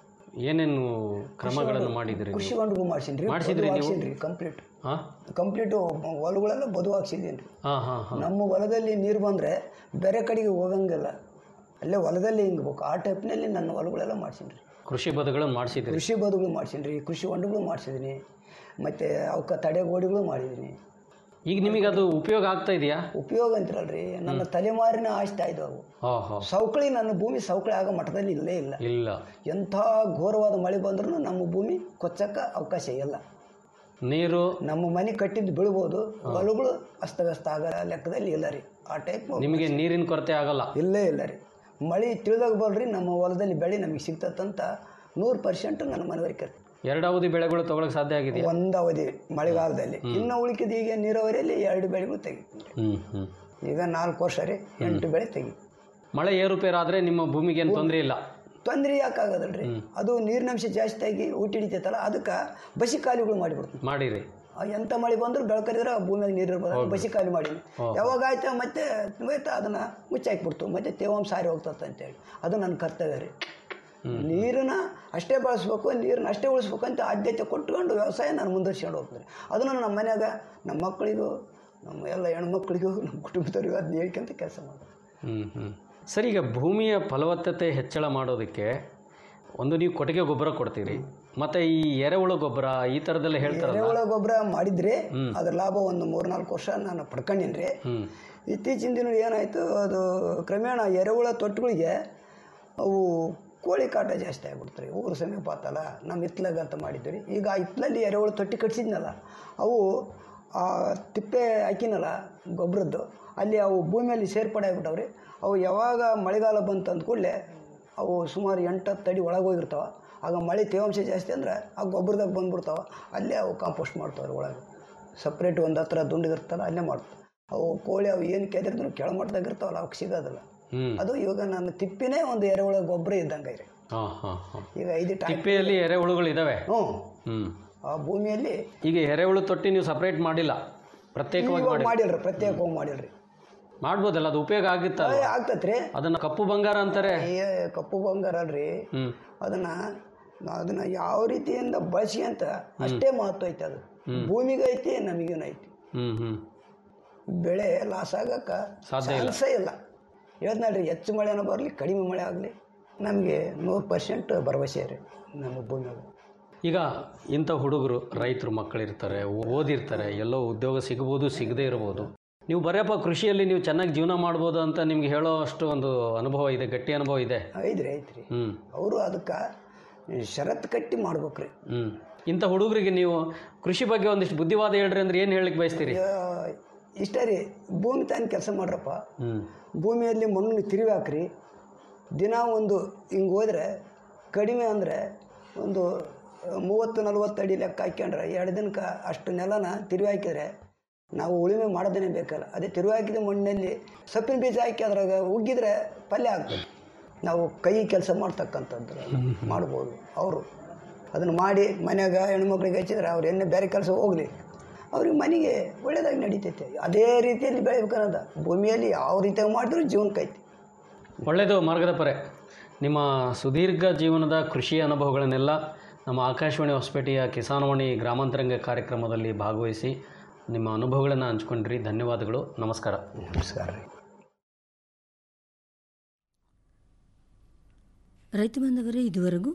ಏನೇನು ಕ್ರಮಗಳನ್ನು ಮಾಡಿದಿರಿ ಕೃಷಿ ಹೊಂಡಗೂ ಮಾಡ್ಸೀನಿ ರೀ ಮಾಡ್ಸಿದ್ರಿ ನೀವು? ರೀ ಕಂಪ್ಲೀಟ್ ಹಾಂ ಕಂಪ್ಲೀಟು ಹೊಲಗಳೆಲ್ಲ ಬದು ಹಾಕ್ಸಿದ್ದೀನಿ ರೀ ಹಾಂ ಹಾಂ ಹಾಂ ನಮ್ಮ ಹೊಲದಲ್ಲಿ ನೀರು ಬಂದರೆ ಬೇರೆ ಕಡೆಗೆ ಹೋಗಂಗಿಲ್ಲ ಅಲ್ಲೇ ಹೊಲದಲ್ಲಿ ಹಿಂಗ್ಬೇಕು ಆ ಟೈಪ್ನಲ್ಲಿ ನನ್ನ ಹೊಲಗಳೆಲ್ಲ ಮಾಡ್ಸೀನಿ ರೀ ಕೃಷಿ ಬದುಗಳನ್ನು ಮಾಡಿಸಿದಿರಿ ಕೃಷಿ ಬದುಗಳು ಮಾಡ್ಸೀನಿ ರೀ ಕೃಷಿ ಹೊಂಡಗಳು ಮಾಡಿಸಿದ್ದೀನಿ ಮತ್ತು ಅವಕ್ಕೆ ತಡೆಗೋಡಿಗಳು ಮಾಡಿದ್ದೀನಿ ಈಗ ನಿಮಗೆ ಅದು ಉಪಯೋಗ ಆಗ್ತಾ ಇದೆಯಾ ಉಪಯೋಗ ಅಂತಿರಲ್ರಿ ನನ್ನ ತಲೆಮಾರಿನ ಆಸ್ತಿ ಆಯ್ತು ಅವು ಹಾಂ ಹಾಂ ಸವಕಳಿ ನನ್ನ ಭೂಮಿ ಸವಕಳಿ ಆಗೋ ಮಟ್ಟದಲ್ಲಿ ಇಲ್ಲೇ ಇಲ್ಲ ಇಲ್ಲ ಎಂಥ ಘೋರವಾದ ಮಳೆ ಬಂದ್ರೂ ನಮ್ಮ ಭೂಮಿ ಕೊಚ್ಚಕ್ಕೆ ಅವಕಾಶ ಇಲ್ಲ ನೀರು ನಮ್ಮ ಮನೆ ಕಟ್ಟಿದ್ದು ಬೀಳ್ಬೋದು ಹೊಲಗಳು ಅಸ್ತವ್ಯಸ್ತ ಆಗೋ ಲೆಕ್ಕದಲ್ಲಿ ಇಲ್ಲ ರೀ ಆ ಟೈಪ್ ನಿಮಗೆ ನೀರಿನ ಕೊರತೆ ಆಗಲ್ಲ ಇಲ್ಲೇ ಇಲ್ಲ ರೀ ಮಳೆ ತಿಳಿದಾಗ ಬಲ್ರಿ ನಮ್ಮ ಹೊಲದಲ್ಲಿ ಬೆಳೆ ನಮಗೆ ಸಿಗ್ತದಂತ ನೂರು ಪರ್ಸೆಂಟ್ ನನ್ನ ಮನವರಿಕೆ ಇರ್ತದೆ. ಎರಡು ಅವಧಿ ಬೆಳೆಗಳು ತಗೊಳಕ್ ಸಾಧ್ಯ ಆಗಿದೆಯಾ ಒಂದು ಅವಧಿ ಮಳೆಗಾಲದಲ್ಲಿ ಇನ್ನು ಉಳಿಕಿದ ಈಗ ನೀರಾವರಿಯಲ್ಲಿ ಎರಡು ಬೆಳೆಗಳು ತೆಗಿತೀನಿ ಹ್ಞೂ ಹ್ಞೂ ಈಗ ನಾಲ್ಕು ವರ್ಷ ರೀ ಎಂಟು ಬೆಳೆ ತೆಗಿ ಮಳೆ ಏರುಪೇರಾದರೆ ನಿಮ್ಮ ಭೂಮಿಗೆ ಏನು ತೊಂದರೆ ಇಲ್ಲ ತೊಂದರೆ ಯಾಕಾಗದಲ್ರಿ ಅದು ನೀರಿನಂಶ ಜಾಸ್ತಿ ಆಗಿ ಊಟ ಹಿಡಿತೈತಲ್ಲ ಅದಕ್ಕೆ ಬಸಿ ಖಾಲಿಗಳು ಮಾಡಿಬಿಡ್ತೀನಿ ಮಾಡಿರಿ ಆ ಎಂಥ ಮಳೆ ಬಂದರೂ ಬೆಳಕರಿದ್ರೆ ಆ ಭೂಮಿಯಾಗ ನೀರು ಇರ್ಬೋದು ಬಸಿ ಖಾಲಿ ಮಾಡೀನಿ ಯಾವಾಗ ಆಯ್ತು ಮತ್ತೆ ಹೋಯ್ತಾ ಅದನ್ನು ಮುಚ್ಚಾಕ್ಬಿಡ್ತು ಮತ್ತೆ ತೇವಾಂಶ ಸಾರಿ ಹೋಗ್ತದೆ ಅಂತೇಳಿ ಅದು ನನ್ನ ಕರ್ತವ್ಯ ರೀ ನೀರನ್ನ ಅಷ್ಟೇ ಬಳಸ್ಬೇಕು ನೀರನ್ನ ಅಷ್ಟೇ ಉಳಿಸ್ಬೇಕು ಅಂತ ಆದ್ಯತೆ ಕೊಟ್ಕೊಂಡು ವ್ಯವಸಾಯ ನಾನು ಮುಂದುವರ್ಸ್ಕೊಂಡು ಹೋಗ್ತೀನಿ ಅದನ್ನು ನಮ್ಮ ಮನ್ಯಾಗ ನಮ್ಮ ಮಕ್ಕಳಿಗೂ ನಮ್ಮ ಎಲ್ಲ ಹೆಣ್ಮಕ್ಳಿಗೂ ನಮ್ಮ ಕುಟುಂಬದವ್ರಿಗೂ ಅದನ್ನ ಹೇಳ್ಕೊಂತ ಕೆಲಸ ಮಾಡ್ತೀನಿ ಹ್ಞೂ ಹ್ಞೂ ಸರಿ ಈಗ ಭೂಮಿಯ ಫಲವತ್ತತೆ ಹೆಚ್ಚಳ ಮಾಡೋದಕ್ಕೆ ಒಂದು ನೀವು ಕೊಟ್ಟಿಗೆ ಗೊಬ್ಬರ ಕೊಡ್ತೀರಿ ಮತ್ತು ಈ ಎರೆಹುಳು ಗೊಬ್ಬರ ಈ ಥರದ್ದೆಲ್ಲ ಹೇಳ್ತಾರಲ್ಲ ಎರೆಹುಳ ಗೊಬ್ಬರ ಮಾಡಿದ್ರೆ ಅದ್ರ ಲಾಭ ಒಂದು ಮೂರ್ನಾಲ್ಕು ವರ್ಷ ನಾನು ಪಡ್ಕೊಂಡಿನಿ ರೀ ಹ್ಞೂ ಇತ್ತೀಚಿನ ದಿನ ಏನಾಯಿತು ಅದು ಕ್ರಮೇಣ ಎರೆಹುಳ ತೊಟ್ಟುಗಳಿಗೆ ಅವು ಕೋಳಿ ಕಾಟ ಜಾಸ್ತಿ ಆಗ್ಬಿಡ್ತು ರೀ ಊರು ಸಮೀಪ ಆತಲ್ಲ ನಮ್ಮ ಹಿತ್ಲಾಗ ಅಂತ ಮಾಡಿದ್ವಿ ರೀ ಈಗ ಆ ಹಿತ್ಲಲ್ಲಿ ಎರೆಹುಳ ತೊಟ್ಟಿ ಕಟ್ಸಿದ್ನಲ್ಲ ಅವು ಆ ತಿಪ್ಪೆ ಹಾಕಿನಲ್ಲ ಗೊಬ್ಬರದ್ದು ಅಲ್ಲಿ ಅವು ಭೂಮಿಯಲ್ಲಿ ಸೇರ್ಪಡೆ ಆಗ್ಬಿಟ್ಟವ್ರಿ ಅವು ಯಾವಾಗ ಮಳೆಗಾಲ ಬಂತು ಅಂದ ಕೂಡಲೇ ಅವು ಸುಮಾರು ಎಂಟು ಹತ್ತು ಅಡಿ ಒಳಗೆ ಹೋಗಿರ್ತಾವ ಆಗ ಮಳೆ ತೇವಾಂಶ ಜಾಸ್ತಿ ಅಂದ್ರೆ ಆ ಗೊಬ್ಬರದಾಗ ಬಂದ್ಬಿಡ್ತಾವ ಅಲ್ಲೇ ಅವು ಕಾಂಪೋಸ್ಟ್ ಮಾಡ್ತಾವ್ರಿ ಒಳಗೆ ಸಪ್ರೇಟ್ ಒಂದು ಹತ್ರ ದುಂಡಿಗಿರ್ತಲ್ಲ ಅಲ್ಲೇ ಮಾಡ್ತಾವೆ ಅವು ಕೋಳಿ ಅವು ಏನು ಕೆದರಿದ್ರು ಕೆಳಮಟ್ಟದಾಗ ಇರ್ತಾವಲ್ಲ ಅವಕ್ಕೆ ಸಿಗೋದಿಲ್ಲ ಹ್ಞೂ ಅದು ಇವಾಗ ನನ್ನ ತಿಪ್ಪಿನೇ ಒಂದು ಎರೆಹುಳ ಗೊಬ್ಬರ ಇದ್ದಂಗೆ ರೀ ಹಾಂ ಹಾಂ ಹಾಂ ಈಗ ಐದು ಟಾ ತಿಪ್ಪೆಯಲ್ಲಿ ಎರೆಹುಳುಗಳು ಇದ್ದಾವೆ ಹ್ಞೂ ಹ್ಞೂ ಆ ಭೂಮಿಯಲ್ಲಿ ಈಗ ಎರೆಹುಳು ತೊಟ್ಟಿ ನೀವು ಸಪ್ರೇಟ್ ಮಾಡಿಲ್ಲ ಪ್ರತ್ಯೇಕವಾಗಿ ಇವಾಗ ಮಾಡಿ ಮಾಡಿಲ್ರಿ ಪ್ರತ್ಯೇಕವಾಗಿ ಮಾಡಿಲ್ರಿ ಮಾಡ್ಬೋದಲ್ಲ ಅದು ಉಪಯೋಗ ಆಗುತ್ತಲ್ಲ ಏ, ಆಗ್ತತ್ರಿ ಅದನ್ನು ಕಪ್ಪು ಬಂಗಾರ ಅಂತಾರೆ ಏ ಕಪ್ಪು ಬಂಗಾರ ಅಲ್ರಿ ಹ್ಞೂ ಅದನ್ನ ಅದನ್ನ ಯಾವ ರೀತಿಯಿಂದ ಬಳಸಿ ಅಂತ ಅಷ್ಟೇ ಮಹತ್ವ ಐತೆ ಅದು ಭೂಮಿಗೆ ಐತಿ ನಮಗೇನು ಐತಿ ಹ್ಞೂ ಹ್ಞೂ ಬೆಳೆ ಲಾಸ್ ಆಗಕ್ಕೆ ಸಾಧ್ಯ ಇಲ್ಲ. ಚಾನ್ಸೇ ಇಲ್ಲ ಹೇಳ್ದ್ ನೋಡ್ರಿ ಹೆಚ್ಚು ಮಳೆನೂ ಬರಲಿ ಕಡಿಮೆ ಮಳೆ ಆಗಲಿ ನಮಗೆ ನೂರು ಪರ್ಸೆಂಟ್ ಭರವಸೆ ರೀ ನಮ್ಮ ಭೂಮಿಯಾಗ ಈಗ ಇಂಥ ಹುಡುಗರು ರೈತರು ಮಕ್ಕಳಿರ್ತಾರೆ ಓದಿರ್ತಾರೆ ಎಲ್ಲೋ ಉದ್ಯೋಗ ಸಿಗ್ಬೋದು ಸಿಗದೇ ಇರ್ಬೋದು ನೀವು ಬರೆಯಪ್ಪ ಕೃಷಿಯಲ್ಲಿ ನೀವು ಚೆನ್ನಾಗಿ ಜೀವನ ಮಾಡ್ಬೋದು ಅಂತ ನಿಮ್ಗೆ ಹೇಳೋ ಅಷ್ಟು ಒಂದು ಅನುಭವ ಇದೆ ಗಟ್ಟಿ ಅನುಭವ ಇದೆ ಐತ್ರಿ ಐತ್ರಿ ಹ್ಞೂ ಅವರು ಅದಕ್ಕೆ ಷರತ್ತು ಕಟ್ಟಿ ಮಾಡ್ಬೇಕ್ರಿ ಹ್ಞೂ ಇಂಥ ಹುಡುಗರಿಗೆ ನೀವು ಕೃಷಿ ಬಗ್ಗೆ ಒಂದಿಷ್ಟು ಬುದ್ಧಿವಾದ ಹೇಳ್ರಿ ಅಂದ್ರೆ ಏನು ಹೇಳಲಿಕ್ಕೆ ಬಯಸ್ತೀರಿ ಆ, ಇಷ್ಟ ರೀ ಭೂಮಿ ತಾನು ಕೆಲಸ ಮಾಡ್ರಪ್ಪ ಹ್ಞೂ ಭೂಮಿಯಲ್ಲಿ ಮಣ್ಣು ತಿರುವಿ ಹಾಕ್ರಿ ದಿನ ಒಂದು ಹಿಂಗೆ ಹೋದ್ರೆ ಕಡಿಮೆ ಅಂದರೆ ಒಂದು ಮೂವತ್ತು ನಲ್ವತ್ತು ಅಡಿ ಲೆಕ್ಕ ಹಾಕ್ಯಂಡ್ರೆ ಎರಡು ದಿನಕ್ಕೆ ಅಷ್ಟು ನೆಲನ ತಿರುವಿ ಹಾಕಿದ್ರೆ ನಾವು ಉಳುಮೆ ಮಾಡೋದೇನೆ ಬೇಕಲ್ಲ ಅದೇ ತಿರುವಿ ಹಾಕಿದ ಮಣ್ಣಲ್ಲಿ ಸೊಪ್ಪಿನ ಬೀಜ ಹಾಕಿ ಅದ್ರಾಗ ಉಗ್ಗಿದ್ರೆ ಪಲ್ಯ ಆಗ್ತದೆ ನಾವು ಕೈ ಕೆಲಸ ಮಾಡ್ತಕ್ಕಂಥದ್ದು ಮಾಡ್ಬೋದು ಅವರು ಅದನ್ನು ಮಾಡಿ ಮನ್ಯಾಗ ಹೆಣ್ಮಕ್ಳಿಗೆ ಹಚ್ಚಿದ್ರೆ ಅವ್ರು ಎಣ್ಣೆ ಬೇರೆ ಕೆಲಸ ಹೋಗಲಿ ಅವ್ರಿಗೆ ಮನೆಗೆ ಒಳ್ಳೇದಾಗಿ ನಡೀತೈತೆ ಅದೇ ರೀತಿಯಲ್ಲಿ ಬೆಳಿಬೇಕನ್ನೋದ ಭೂಮಿಯಲ್ಲಿ ಯಾವ ರೀತಿಯಾಗಿ ಮಾಡಿದ್ರು ಜೀವನಕ್ಕೆ ಐತಿ ಒಳ್ಳೆಯದು ಮಾರ್ಗದ ಪರೆ ನಿಮ್ಮ ಸುದೀರ್ಘ ಜೀವನದ ಕೃಷಿ ಅನುಭವಗಳನ್ನೆಲ್ಲ ನಮ್ಮ ಆಕಾಶವಾಣಿ ಹೊಸಪೇಟೆಯ ಕಿಸಾನವಾಣಿ ಗ್ರಾಮಾಂತರಂಗ ಕಾರ್ಯಕ್ರಮದಲ್ಲಿ ಭಾಗವಹಿಸಿ ನಿಮ್ಮ ಅನುಭವಗಳನ್ನು ಹಂಚ್ಕೊಂಡ್ರಿ ಧನ್ಯವಾದಗಳು ನಮಸ್ಕಾರ ನಮಸ್ಕಾರ ರೀ ರೈತ ಬಾಂಧವರೇ ಇದುವರೆಗೂ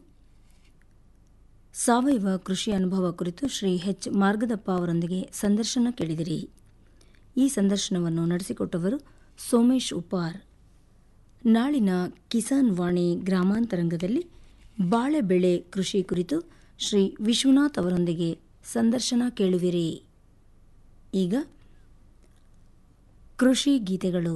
ಸಾವಯವ ಕೃಷಿ ಅನುಭವ ಕುರಿತು ಶ್ರೀ ಎಚ್ ಮಾರ್ಗದಪ್ಪ ಅವರೊಂದಿಗೆ ಸಂದರ್ಶನ ಕೇಳಿದಿರಿ ಈ ಸಂದರ್ಶನವನ್ನು ನಡೆಸಿಕೊಟ್ಟವರು ಸೋಮೇಶ್ ಉಪಾರ್ ನಾಳಿನ ಕಿಸಾನ್ ವಾಣಿ ಗ್ರಾಮಾಂತರಂಗದಲ್ಲಿ ಬಾಳೆ ಬೆಳೆ ಕೃಷಿ ಕುರಿತು ಶ್ರೀ ವಿಶ್ವನಾಥ್ ಅವರೊಂದಿಗೆ ಸಂದರ್ಶನ ಕೇಳುವಿರಿ ಈಗ ಕೃಷಿ ಗೀತೆಗಳು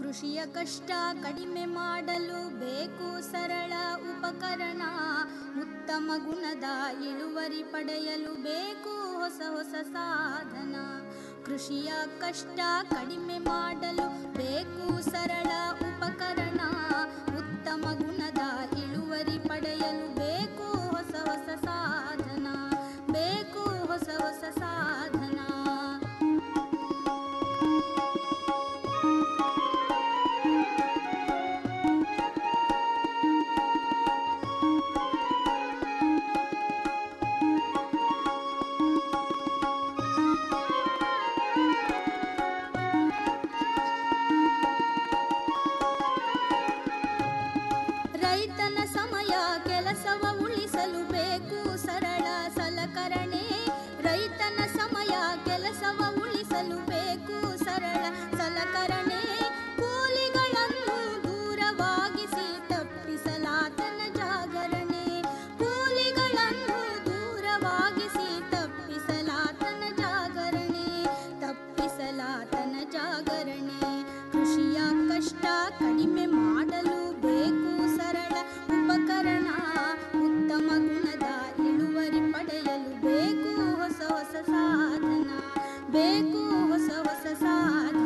ಕೃಷಿಯ ಕಷ್ಟ ಕಡಿಮೆ ಮಾಡಲು ಬೇಕು ಸರಳ ಉಪಕರಣ ಉತ್ತಮ ಗುಣದ ಇಳುವರಿ ಪಡೆಯಲು ಬೇಕು ಹೊಸ ಹೊಸ ಸಾಧನ ಕೃಷಿಯ ಕಷ್ಟ ಕಡಿಮೆ ಮಾಡಲು ಬೇಕು ಸರಳ ಉಪಕರಣ ಉತ್ತಮ ಗುಣದ ಇಳುವರಿ ಪಡೆಯಲು ಬೇಕು ಹೊಸ ಹೊಸ ಸಾಧನ ಬೇಕು ಹೊಸ ಹೊಸ ಸಾಧನ ರೈತನ ಸಮಯ ಕೆಲಸವ ಉಳಿಸಲು ಬೇಕು ಸರಳ ಸಲಕರಣೆ ರೈತನ ಸಮಯ ಕೆಲಸವ ಉಳಿಸಲು ಬೇಕು ಸರಳ ಸಲಕರಣೆ ಕೂಲಿಗಳನ್ನು ದೂರವಾಗಿಸಿ ತಪ್ಪಿಸಲಾತನ ಜಾಗರಣೆ ಕೂಲಿಗಳನ್ನು ದೂರವಾಗಿಸಿ ತಪ್ಪಿಸಲಾತನ ಜಾಗರಣೆ ತಪ್ಪಿಸಲಾತನ ಜಾಗರಣೆ ಕೃಷಿಯ ಕಷ್ಟ ಕಡಿಮೆ ಮಾಡಲು ಬೇಕು ಸರಳ ಉಪಕರಣ ಉತ್ತಮ ಗುಣದ ಇಳುವರಿ ಪಡೆಯಲು ಬೇಕು ಹೊಸ ಹೊಸ ಸಾಧನ ಬೇಕು ಹೊಸ ಹೊಸ ಸಾಧನ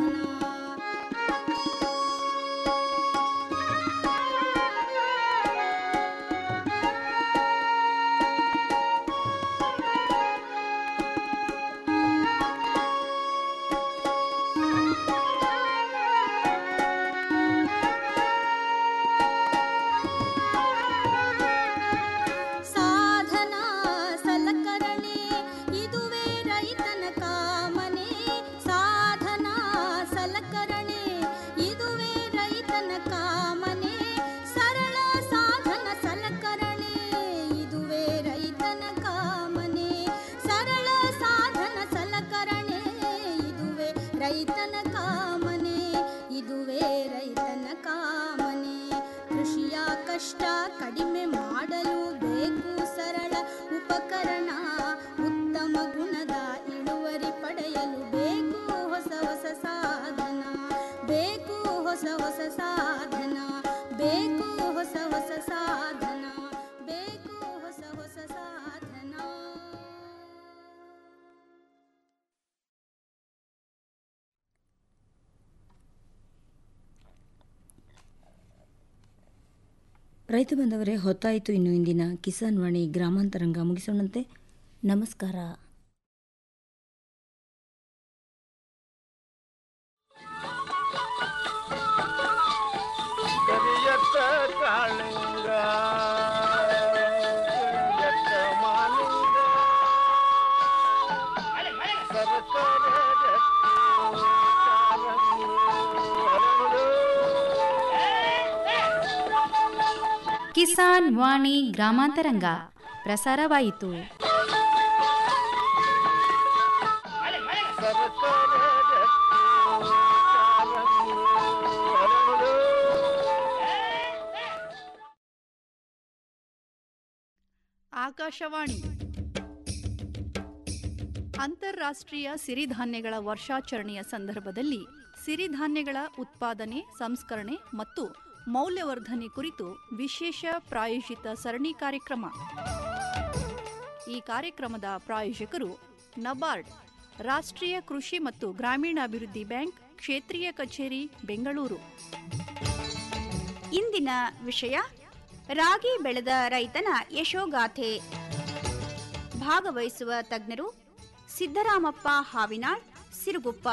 ಸಾಧನ ಸಲಕರಣೆ ಇದುವೇ ರೈತನ ಕಾಮನೆ ಸಾಧನ ಸಲಕರಣೆ ಇದುವೇ ರೈತನ ಕಾಮನೆ ಸರಳ ಸಾಧನ ಸಲಕರಣೆ ಇದುವೇ ರೈತನ ಕಾಮನೆ ಸರಳ ಸಾಧನ ಸಲಕರಣೆ ಇದುವೇ ರೈತನ ಕಾಮನೆ ಇದುವೇ ರೈತನ ಕಾಮನೆ ಕೃಷಿಯ ಕಷ್ಟ ಕಡಿಮೆ ಮಾಡಲು ಬೇಕು ಸರಳ ಉಪಕರಣ ಉತ್ತಮ ಗುಣದ ಇಳುವರಿ ಪಡೆಯಲು ಬೇಕು ಹೊಸ ಹೊಸ ಸಾಧನ ಬೇಕು ಹೊಸ ಹೊಸ ಸಾಧನ ಬೇಕು ಹೊಸ ಹೊಸ ಸಾಧನ ಬೇಕು ಹೊಸ ಹೊಸ ಸಾಧನ ರೈತ ಬಂದವರೇ ಹೊತ್ತಾಯಿತು ಇನ್ನು ಇಂದಿನ ಕಿಸಾನ್ ವಾಣಿ ಗ್ರಾಮಾಂತರಂಗ ಮುಗಿಸೋಣಂತೆ ನಮಸ್ಕಾರ ಕರಿಯತ್ತ ಕಾಳಿಂಗ ಕರಿಯತ್ತ ಮಾಲಿಂಗ ಸರಸರ ರಕ್ತಿ ಕಾರಂಗಿ ಹರಡು. ಕಿಸಾನ್ ವಾಣಿ ಗ್ರಾಮಾಂತರಂಗ ಪ್ರಸಾರವಾಯಿತು ಸರಸರ ರಕ್ತಿ ಕಾರಂಗಿ ಹರಡು. ಆಕಾಶವಾಣಿ ಅಂತಾರಾಷ್ಟ್ರೀಯ ಸಿರಿಧಾನ್ಯಗಳ ವರ್ಷಾಚರಣೆಯ ಸಂದರ್ಭದಲ್ಲಿ ಸಿರಿಧಾನ್ಯಗಳ ಉತ್ಪಾದನೆ ಸಂಸ್ಕರಣೆ ಮತ್ತು ಮೌಲ್ಯವರ್ಧನೆ ಕುರಿತು ವಿಶೇಷ ಪ್ರಾಯೋಜಿತ ಸರಣಿ ಕಾರ್ಯಕ್ರಮ ಈ ಕಾರ್ಯಕ್ರಮದ ಪ್ರಾಯೋಜಕರು ನಬಾರ್ಡ್ ರಾಷ್ಟ್ರೀಯ ಕೃಷಿ ಮತ್ತು ಗ್ರಾಮೀಣಾಭಿವೃದ್ಧಿ ಬ್ಯಾಂಕ್ ಕ್ಷೇತ್ರೀಯ ಕಚೇರಿ ಬೆಂಗಳೂರು ಇಂದಿನ ವಿಷಯ ರಾಗಿ ಬೆಳೆದ ರೈತನ ಯಶೋಗಾಥೆ ಭಾಗವಹಿಸುವ ತಜ್ಞರು ಸಿದ್ದರಾಮಪ್ಪ ಹಾವಿನಾಳ್ ಸಿರುಗುಪ್ಪ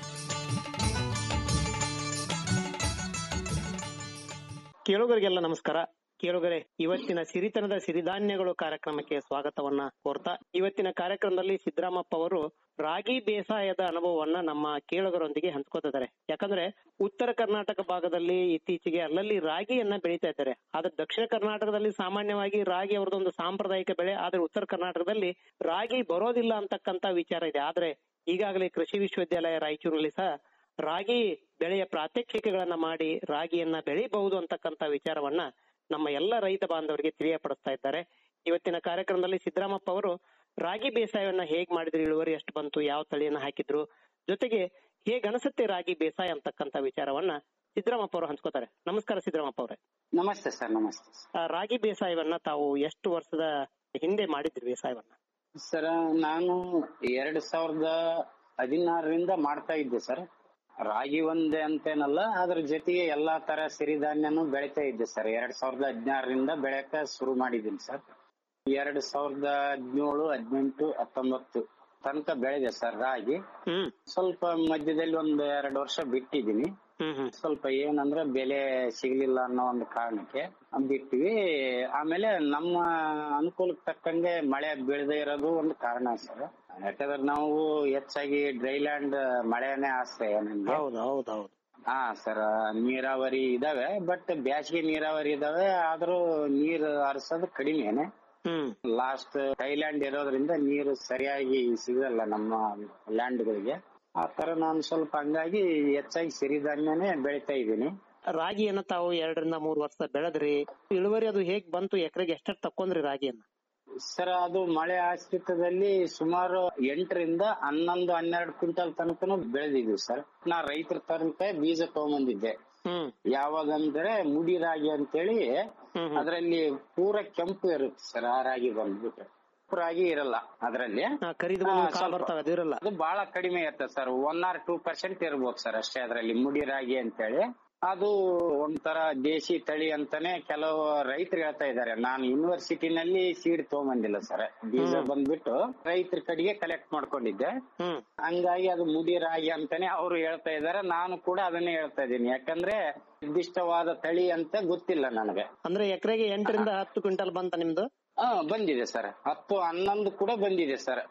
ಕೇಳುಗರಿಗೆಲ್ಲ ನಮಸ್ಕಾರ ಕೇಳುಗರೆ ಇವತ್ತಿನ ಸಿರಿತನದ ಸಿರಿಧಾನ್ಯಗಳು ಕಾರ್ಯಕ್ರಮಕ್ಕೆ ಸ್ವಾಗತವನ್ನ ಕೋರ್ತಾ ಇವತ್ತಿನ ಕಾರ್ಯಕ್ರಮದಲ್ಲಿ ಸಿದ್ದರಾಮಪ್ಪ ಅವರು ರಾಗಿ ಬೇಸಾಯದ ಅನುಭವವನ್ನ ನಮ್ಮ ಕೇಳುಗರೊಂದಿಗೆ ಹಂಚ್ಕೋತಿದ್ದಾರೆ ಯಾಕಂದ್ರೆ ಉತ್ತರ ಕರ್ನಾಟಕ ಭಾಗದಲ್ಲಿ ಇತ್ತೀಚೆಗೆ ಅಲ್ಲಲ್ಲಿ ರಾಗಿಯನ್ನ ಬೆಳೀತಾ ಇದ್ದಾರೆ ಆದ್ರೆ ದಕ್ಷಿಣ ಕರ್ನಾಟಕದಲ್ಲಿ ಸಾಮಾನ್ಯವಾಗಿ ರಾಗಿ ಅವರದೊಂದು ಸಾಂಪ್ರದಾಯಿಕ ಬೆಳೆ ಆದ್ರೆ ಉತ್ತರ ಕರ್ನಾಟಕದಲ್ಲಿ ರಾಗಿ ಬರೋದಿಲ್ಲ ಅಂತಕ್ಕಂತ ವಿಚಾರ ಇದೆ ಆದ್ರೆ ಈಗಾಗಲೇ ಕೃಷಿ ವಿಶ್ವವಿದ್ಯಾಲಯ ರಾಯಚೂರಿನಲ್ಲಿ ಸಹ ರಾಗಿ ಬೆಳೆಯ ಪ್ರಾತ್ಯಕ್ಷಿಕೆಗಳನ್ನ ಮಾಡಿ ರಾಗಿಯನ್ನ ಬೆಳಿಬಹುದು ಅಂತಕ್ಕಂತ ವಿಚಾರವನ್ನ ನಮ್ಮ ಎಲ್ಲ ರೈತ ಬಾಂಧವರಿಗೆ ತಿಳಿಯಪಡಿಸ್ತಾ ಇದ್ದಾರೆ ಇವತ್ತಿನ ಕಾರ್ಯಕ್ರಮದಲ್ಲಿ ಸಿದ್ದರಾಮಪ್ಪ ಅವರು ರಾಗಿ ಬೇಸಾಯವನ್ನ ಹೇಗ್ ಮಾಡಿದ್ರು ಇಳುವರಿ ಎಷ್ಟು ಬಂತು ಯಾವ ತಳಿಯನ್ನ ಹಾಕಿದ್ರು ಜೊತೆಗೆ ಹೇಗ್ ಅನಿಸುತ್ತೆ ರಾಗಿ ಬೇಸಾಯ ಅಂತಕ್ಕಂತ ವಿಚಾರವನ್ನ ಸಿದ್ದರಾಮಪ್ಪ ಅವರು ಹಂಚ್ಕೋತಾರೆ ನಮಸ್ಕಾರ ಸಿದ್ದರಾಮಪ್ಪ ಅವರೇ ನಮಸ್ತೆ ಸರ್ ನಮಸ್ತೆ ಆ, ರಾಗಿ ಬೇಸಾಯವನ್ನ ತಾವು ಎಷ್ಟು ವರ್ಷದ ಹಿಂದೆ ಮಾಡಿದ್ರಿ ಬೇಸಾಯವನ್ನ ಸರ್ ನಾನು ಎರಡ್ ಸಾವಿರದ ಹದಿನಾರರಿಂದ ಮಾಡ್ತಾ ಇದ್ದೆ ಸರ್ ರಾಗಿ ಒಂದೇ ಅಂತೇನಲ್ಲ ಅದ್ರ ಜೊತೆಗೆ ಎಲ್ಲಾ ತರ ಸಿರಿಧಾನ್ಯನು ಬೆಳಿತಾ ಇದ್ದೆ ಸರ್ ಎರಡ್ ಸಾವಿರದ ಹದಿನಾರರಿಂದ ಬೆಳೆಯಕ ಶುರು ಮಾಡಿದ್ದೀನಿ ಸರ್ ಎರಡ್ ಸಾವಿರದ ಹದಿನೇಳು ಹದಿನೆಂಟು ಹತ್ತೊಂಬತ್ತು ತನಕ ಬೆಳೆದೆ ಸರ್ ರಾಗಿ ಸ್ವಲ್ಪ ಮಧ್ಯದಲ್ಲಿ ಒಂದ್ ಎರಡು ವರ್ಷ ಬಿಟ್ಟಿದ್ದೀನಿ ಸ್ವಲ್ಪ ಏನಂದ್ರೆ ಬೆಲೆ ಸಿಗ್ಲಿಲ್ಲ ಅನ್ನೋ ಒಂದು ಕಾರಣಕ್ಕೆ ಬಿಟ್ಟಿವಿ ಆಮೇಲೆ ನಮ್ಮ ಅನುಕೂಲಕ್ಕೆ ತಕ್ಕಂಗೆ ಮಳೆ ಬೀಳದೆ ಇರೋದು ಒಂದು ಕಾರಣ ಸರ್ ಯಾಕಂದ್ರೆ ನಾವು ಹೆಚ್ಚಾಗಿ ಡ್ರೈಲ್ಯಾಂಡ್ ಮಳೆನೇ ಆಶ್ರಯ ನಮ್ಗೆ ಹೌದು ಹೌದು ಹೌದು ಹಾ ಸರ್ ನೀರಾವರಿ ಇದಾವೆ ಬಟ್ ಬ್ಯಾಸಿಗೆ ನೀರಾವರಿ ಇದಾವೆ ಆದ್ರೂ ನೀರ್ ಹರಿಸೋದು ಕಡಿಮೆನೆ ಲಾಸ್ಟ್ ಥೈಲ್ಯಾಂಡ್ ಇರೋದ್ರಿಂದ ನೀರು ಸರಿಯಾಗಿ ಸಿಗಲ್ಲ ನಮ್ಮ ಲ್ಯಾಂಡ್ಗಳಿಗೆ ಆ ತರ ನಾನು ಸ್ವಲ್ಪ ಹಂಗಾಗಿ ಹೆಚ್ಚಾಗಿ ಸಿರಿಧಾನ್ಯನೇ ಬೆಳಿತಾ ಇದ್ದೀನಿ ರಾಗಿಯನ್ನ ತಾವು ಎರಡರಿಂದ ಮೂರು ವರ್ಷ ಬೆಳೆದ್ರಿ ಇಳುವರಿ ಅದು ಹೇಗ್ ಬಂತು ಎಕರೆಗೆ ಎಷ್ಟೆಷ್ಟು ತಕೊಂಡ್ರಿ ರಾಗಿಯನ್ನ ಸರ್ ಅದು ಮಳೆ ಆಶ್ರಿತದಲ್ಲಿ ಸುಮಾರು ಎಂಟರಿಂದ ಹನ್ನೊಂದು ಹನ್ನೆರಡು ಕ್ವಿಂಟಲ್ ತನಕನು ಬೆಳೆದಿದ್ವಿ ಸರ್ ನಾ ರೈತರ ತನಕ ಬೀಜ ತಗೊಂಬಂದಿದ್ದೆ ಯಾವಾಗಂದ್ರೆ ಮುಡಿ ರಾಗಿ ಅಂತೇಳಿ ಅದರಲ್ಲಿ ಪೂರ ಕೆಂಪು ಇರುತ್ತೆ ಸರ್ ಆ ರಾಗಿ ಬಂದ್ಬಿಟ್ಟು ಕೆಂಪು ರಾಗಿ ಇರಲ್ಲ ಅದರಲ್ಲಿ ಕರಿದು ಬರ್ತವೆ ಅದು ಇರಲ್ಲ ಅದು ಬಹಳ ಕಡಿಮೆ ಇರುತ್ತೆ sir one or two percent ಇರ್ಬೋದು ಸರ್ ಅಷ್ಟೇ ಅದರಲ್ಲಿ ಮುಡಿ ರಾಗಿ ಅಂತೇಳಿ ಅದು ಒಂಥರ ದೇಶಿ ತಳಿ ಅಂತಾನೆ ಕೆಲವು ರೈತರು ಹೇಳ್ತಾ ಇದ್ದಾರೆ ನಾನು ಯೂನಿವರ್ಸಿಟಿನಲ್ಲಿ ಸೀಡ್ ತಗೊಂಬಂದಿಲ್ಲ ಸರ್ ಬೀಜ ಬಂದ್ಬಿಟ್ಟು ರೈತರ ಕಡೆಗೆ ಕಲೆಕ್ಟ್ ಮಾಡ್ಕೊಂಡಿದ್ದೆ ಹಂಗಾಗಿ ಅದು ಮುಡಿ ರಾಗಿ ಅಂತಾನೆ ಅವರು ಹೇಳ್ತಾ ಇದ್ದಾರೆ ನಾನು ಕೂಡ ಅದನ್ನೇ ಹೇಳ್ತಾ ಇದ್ದೀನಿ ಯಾಕಂದ್ರೆ ನಿರ್ದಿಷ್ಟವಾದ ತಳಿ ಅಂತ ಗೊತ್ತಿಲ್ಲ ನನಗೆ ಅಂದ್ರೆ ಎಕರೆಗೆ ಎಂಟರಿಂದ ಹತ್ತು ಕ್ವಿಂಟಲ್ ಬಂತ ನಿಮ್ದು ಹಾ ಬಂದಿದೆ ಸರ್ ಹತ್ತು ಹನ್ನೊಂದು ಕೂಡ ಬಂದಿದೆ ಸರ್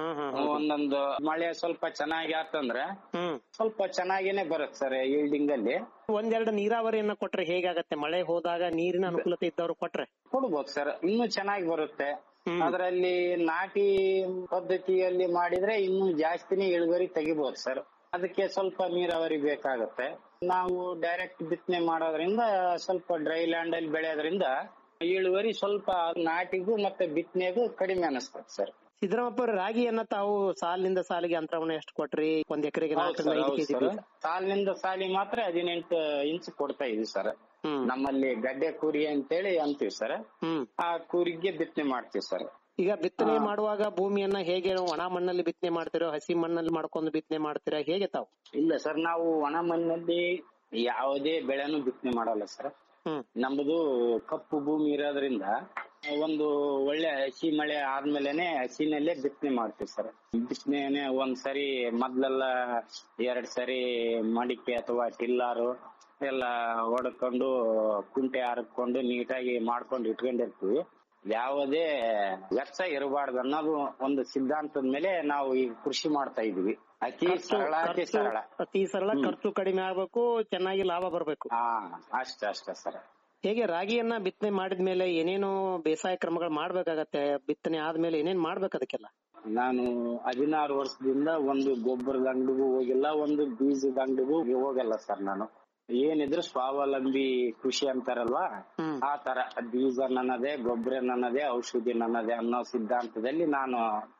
ಒಂದೊಂದು ಮಳೆ ಸ್ವಲ್ಪ ಚೆನ್ನಾಗಿ ಆತಂದ್ರೆ ಸ್ವಲ್ಪ ಚೆನ್ನಾಗೇನೆ ಬರುತ್ತೆ ಸರ್ ಈಲ್ಡಿಂಗ್ ಅಲ್ಲಿ ಒಂದೆರಡು ನೀರಾವರಿಯನ್ನ ಕೊಟ್ರೆ ಹೇಗಾಗತ್ತೆ ಮಳೆ ಹೋದಾಗ ನೀರಿನ ಅನುಕೂಲತೆ ಇದ್ದವ್ರು ಕೊಟ್ರೆ ಕೊಡ್ಬೋದು ಸರ್ ಇನ್ನೂ ಚೆನ್ನಾಗಿ ಬರುತ್ತೆ ಅದರಲ್ಲಿ ನಾಟಿ ಪದ್ಧತಿಯಲ್ಲಿ ಮಾಡಿದ್ರೆ ಇನ್ನೂ ಜಾಸ್ತಿನೇ ಇಳುವರಿ ತೆಗಿಬಹುದು ಸರ್ ಅದಕ್ಕೆ ಸ್ವಲ್ಪ ನೀರಾವರಿ ಬೇಕಾಗುತ್ತೆ ನಾವು ಡೈರೆಕ್ಟ್ ಬಿತ್ತನೆ ಮಾಡೋದ್ರಿಂದ ಸ್ವಲ್ಪ ಡ್ರೈ ಲ್ಯಾಂಡ್ ಅಲ್ಲಿ ಬೆಳೆಯೋದ್ರಿಂದ ಇಳುವರಿ ಸ್ವಲ್ಪ ನಾಟಿಗೂ ಮತ್ತೆ ಬಿತ್ತನೆಗೂ ಕಡಿಮೆ ಅನಿಸ್ತದೆ ಸರ್ ಸಿದ್ದರಾಮಪ್ಪ ಅವ್ರೆ, ರಾಗಿಯನ್ನ ತಾವು ಸಾಲಿನಿಂದ ಸಾಲಿಗೆ ಅಂತರವನ್ನ ಎಷ್ಟು ಕೊಟ್ರಿ ಒಂದ್ ಎಕರೆಗೆ ನಾಲ್ಕರಿಂದ ಐದು ಕೆಜಿ ಬೀಜ ಸಾಲಿನಿಂದ ಸಾಲಿ ಮಾತ್ರ ಹದಿನೆಂಟು ಇಂಚ್ ಕೊಡ್ತಾ ಇದೀವಿ ಸರ್ ನಮ್ಮಲ್ಲಿ ಗಡ್ಡೆ ಕೂರಿ ಅಂತೇಳಿ ಅಂತೀವಿ ಸರ್ ಆ ಕೂರಿಗೆ ಬಿತ್ತನೆ ಮಾಡ್ತೀವಿ ಸರ್ ಈಗ ಬಿತ್ತನೆ ಮಾಡುವಾಗ ಭೂಮಿಯನ್ನ ಹೇಗೆ ಒಣ ಮಣ್ಣಲ್ಲಿ ಬಿತ್ತನೆ ಮಾಡ್ತೀರೋ ಹಸಿ ಮಣ್ಣಲ್ಲಿ ಮಾಡ್ಕೊಂಡು ಬಿತ್ತನೆ ಮಾಡ್ತೀರಾ ಹೇಗೆ ತಾವು ಇಲ್ಲ ಸರ್ ನಾವು ಒಣ ಮಣ್ಣಲ್ಲಿ ಯಾವುದೇ ಬೆಳೆನೂ ಬಿತ್ತನೆ ಮಾಡಲ್ಲ ಸರ್ ನಮ್ಮದು ಕಪ್ಪು ಭೂಮಿ ಇರೋದ್ರಿಂದ ಒಂದು ಒಳ್ಳೆ ಹಸಿ ಮಳೆ ಆದ್ಮೇಲೆನೆ ಹಸಿನಲ್ಲೇ ಬಿತ್ತನೆ ಮಾಡ್ತೀವಿ ಸರ್ ಬಿತ್ತನೆ ಒಂದ್ ಸರಿ ಮೊದ್ಲೆಲ್ಲ ಎರಡ್ ಸರಿ ಮಡಿಕೆ ಅಥವಾ ಟಿಲ್ಲಾರು ಎಲ್ಲ ಹೊಡ್ಕೊಂಡು ಕುಂಟೆ ಹರ್ಕೊಂಡು ನೀಟಾಗಿ ಮಾಡ್ಕೊಂಡು ಇಟ್ಕೊಂಡಿರ್ತೀವಿ ಯಾವುದೇ ವೆಚ್ಚ ಇರಬಾರ್ದು ಅನ್ನೋದು ಒಂದು ಸಿದ್ಧಾಂತದ ಮೇಲೆ ನಾವು ಈ ಕೃಷಿ ಮಾಡ್ತಾ ಇದೀವಿ ಅತಿ ಖರ್ಚು- ಸರಳ ಅತಿ ಖರ್ಚು ಸರಳ ಅತಿ ಸರಳ ಖರ್ಚು ಕಡಿಮೆ ಆಗ್ಬೇಕು ಚೆನ್ನಾಗಿ ಲಾಭ ಬರ್ಬೇಕು ಹಾ ಅಷ್ಟ ಅಷ್ಟ ಸರ್ ಹೇಗೆ ರಾಗಿಯನ್ನ ಬಿತ್ತನೆ ಮಾಡಿದ್ಮೇಲೆ ಏನೇನು ಬೇಸಾಯ ಕ್ರಮಗಳು ಮಾಡ್ಬೇಕಾಗತ್ತೆ ಬಿತ್ತನೆ ಆದ್ಮೇಲೆ ಏನೇನ್ ಮಾಡ್ಬೇಕು ಅದಕ್ಕೆಲ್ಲ ನಾನು ಹದಿನಾರು ವರ್ಷದಿಂದ ಒಂದು ಗೊಬ್ಬರದ ಅಂಗಡಿಗೂ ಹೋಗಿಲ್ಲ ಒಂದು ಬೀಜದ ಅಂಗಡಿಗೂ ಹೋಗಲ್ಲ ಸರ್ ನಾನು ಏನಿದ್ರು ಸ್ವಾವಲಂಬಿ ಕೃಷಿ ಅಂತಾರಲ್ವಾ ಆ ತರ ಬೀಜ ನನ್ನದೇ ಗೊಬ್ಬರ ನನ್ನದೇ ಔಷಧಿ ನನ್ನದೇ ಅನ್ನೋ ಸಿದ್ಧಾಂತದಲ್ಲಿ ನಾನು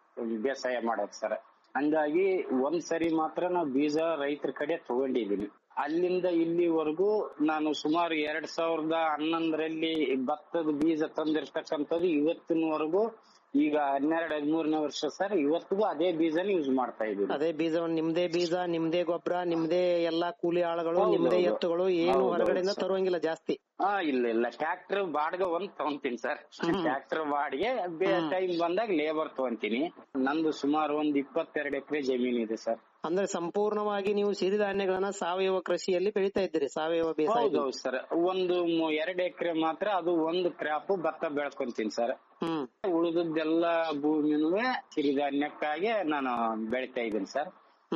ಬೇಸಾಯ ಮಾಡೋದು ಸರ್ ಹಂಗಾಗಿ ಒಂದ್ ಸರಿ ಮಾತ್ರ ನಾವು ಬೀಜ ರೈತರ ಕಡೆ ತಗೊಂಡಿದ್ದೀನಿ ಅಲ್ಲಿಂದ ಇಲ್ಲಿವರೆಗೂ ನಾನು ಸುಮಾರು ಎರಡ್ ಸಾವಿರದ ಹನ್ನೊಂದರಲ್ಲಿ ಭತ್ತದ ಬೀಜ ತಂದಿರ್ತಕ್ಕಂಥದ್ದು ಇವತ್ತಿನವರೆಗೂ ಈಗ ಹನ್ನೆರಡು ಹದಿಮೂರನೇ ವರ್ಷ ಸರ್ ಇವತ್ತಿಗೂ ಅದೇ ಬೀಜನ ಯೂಸ್ ಮಾಡ್ತಾ ಇದ್ದೀವಿ ಅದೇ ಬೀಜವನ್ನು ನಿಮ್ದೇ ಬೀಜ ನಿಮ್ದೇ ಗೊಬ್ಬರ ನಿಮ್ದೇ ಎಲ್ಲಾ ಕೂಲಿ ಆಳುಗಳು ಹೌದು, ನಿಮ್ದೇ ಹೌದು. ಎತ್ತುಗಳು ಏನು ಹೌದು, ಹೊರಗಡೆಯಿಂದ ಹೌದು, ಸರ್. ತರುವಂಗಿಲ್ಲ ಜಾಸ್ತಿ ಹಾ ಇಲ್ಲ ಇಲ್ಲ ಟ್ರ್ಯಾಕ್ಟರ್ ಬಾಡಿಗೆ ಒಂದ್ ತಗೊಂತೀನಿ ಸರ್ ಟ್ರ್ಯಾಕ್ಟರ್ ಬಾಡಿಗೆ ಟೈಮ್ ಬಂದಾಗ ಲೇಬರ್ ತಗೊಂತೀನಿ ನಂದು ಸುಮಾರು ಒಂದ್ ಇಪ್ಪತ್ತೆರಡು ಎಕರೆ ಜಮೀನ್ ಇದೆ ಸರ್ ಅಂದ್ರೆ ಸಂಪೂರ್ಣವಾಗಿ ನೀವು ಸಿರಿಧಾನ್ಯಗಳನ್ನ ಸಾವಯವ ಕೃಷಿಯಲ್ಲಿ ಬೆಳೀತಾ ಇದ್ದೀರಿ ಸಾವಯವ ಬೇಸಾಯ ಹೌದೌದು ಸರ್ ಒಂದು ಮು- ಎರಡ್ ಎಕರೆ ಮಾತ್ರ ಅದು ಒಂದು ಕ್ರಾಪ್ ಭತ್ತ ಬೆಳ್ಕೊಂತೀನಿ ಸರ್ ಉಳಿದದ್ದೆಲ್ಲ ಭೂಮಿನೂ ಸಿರಿಧಾನ್ಯಕ್ಕಾಗಿ ನಾನು ಬೆಳಿತಾ ಇದ್ದೀನಿ ಸರ್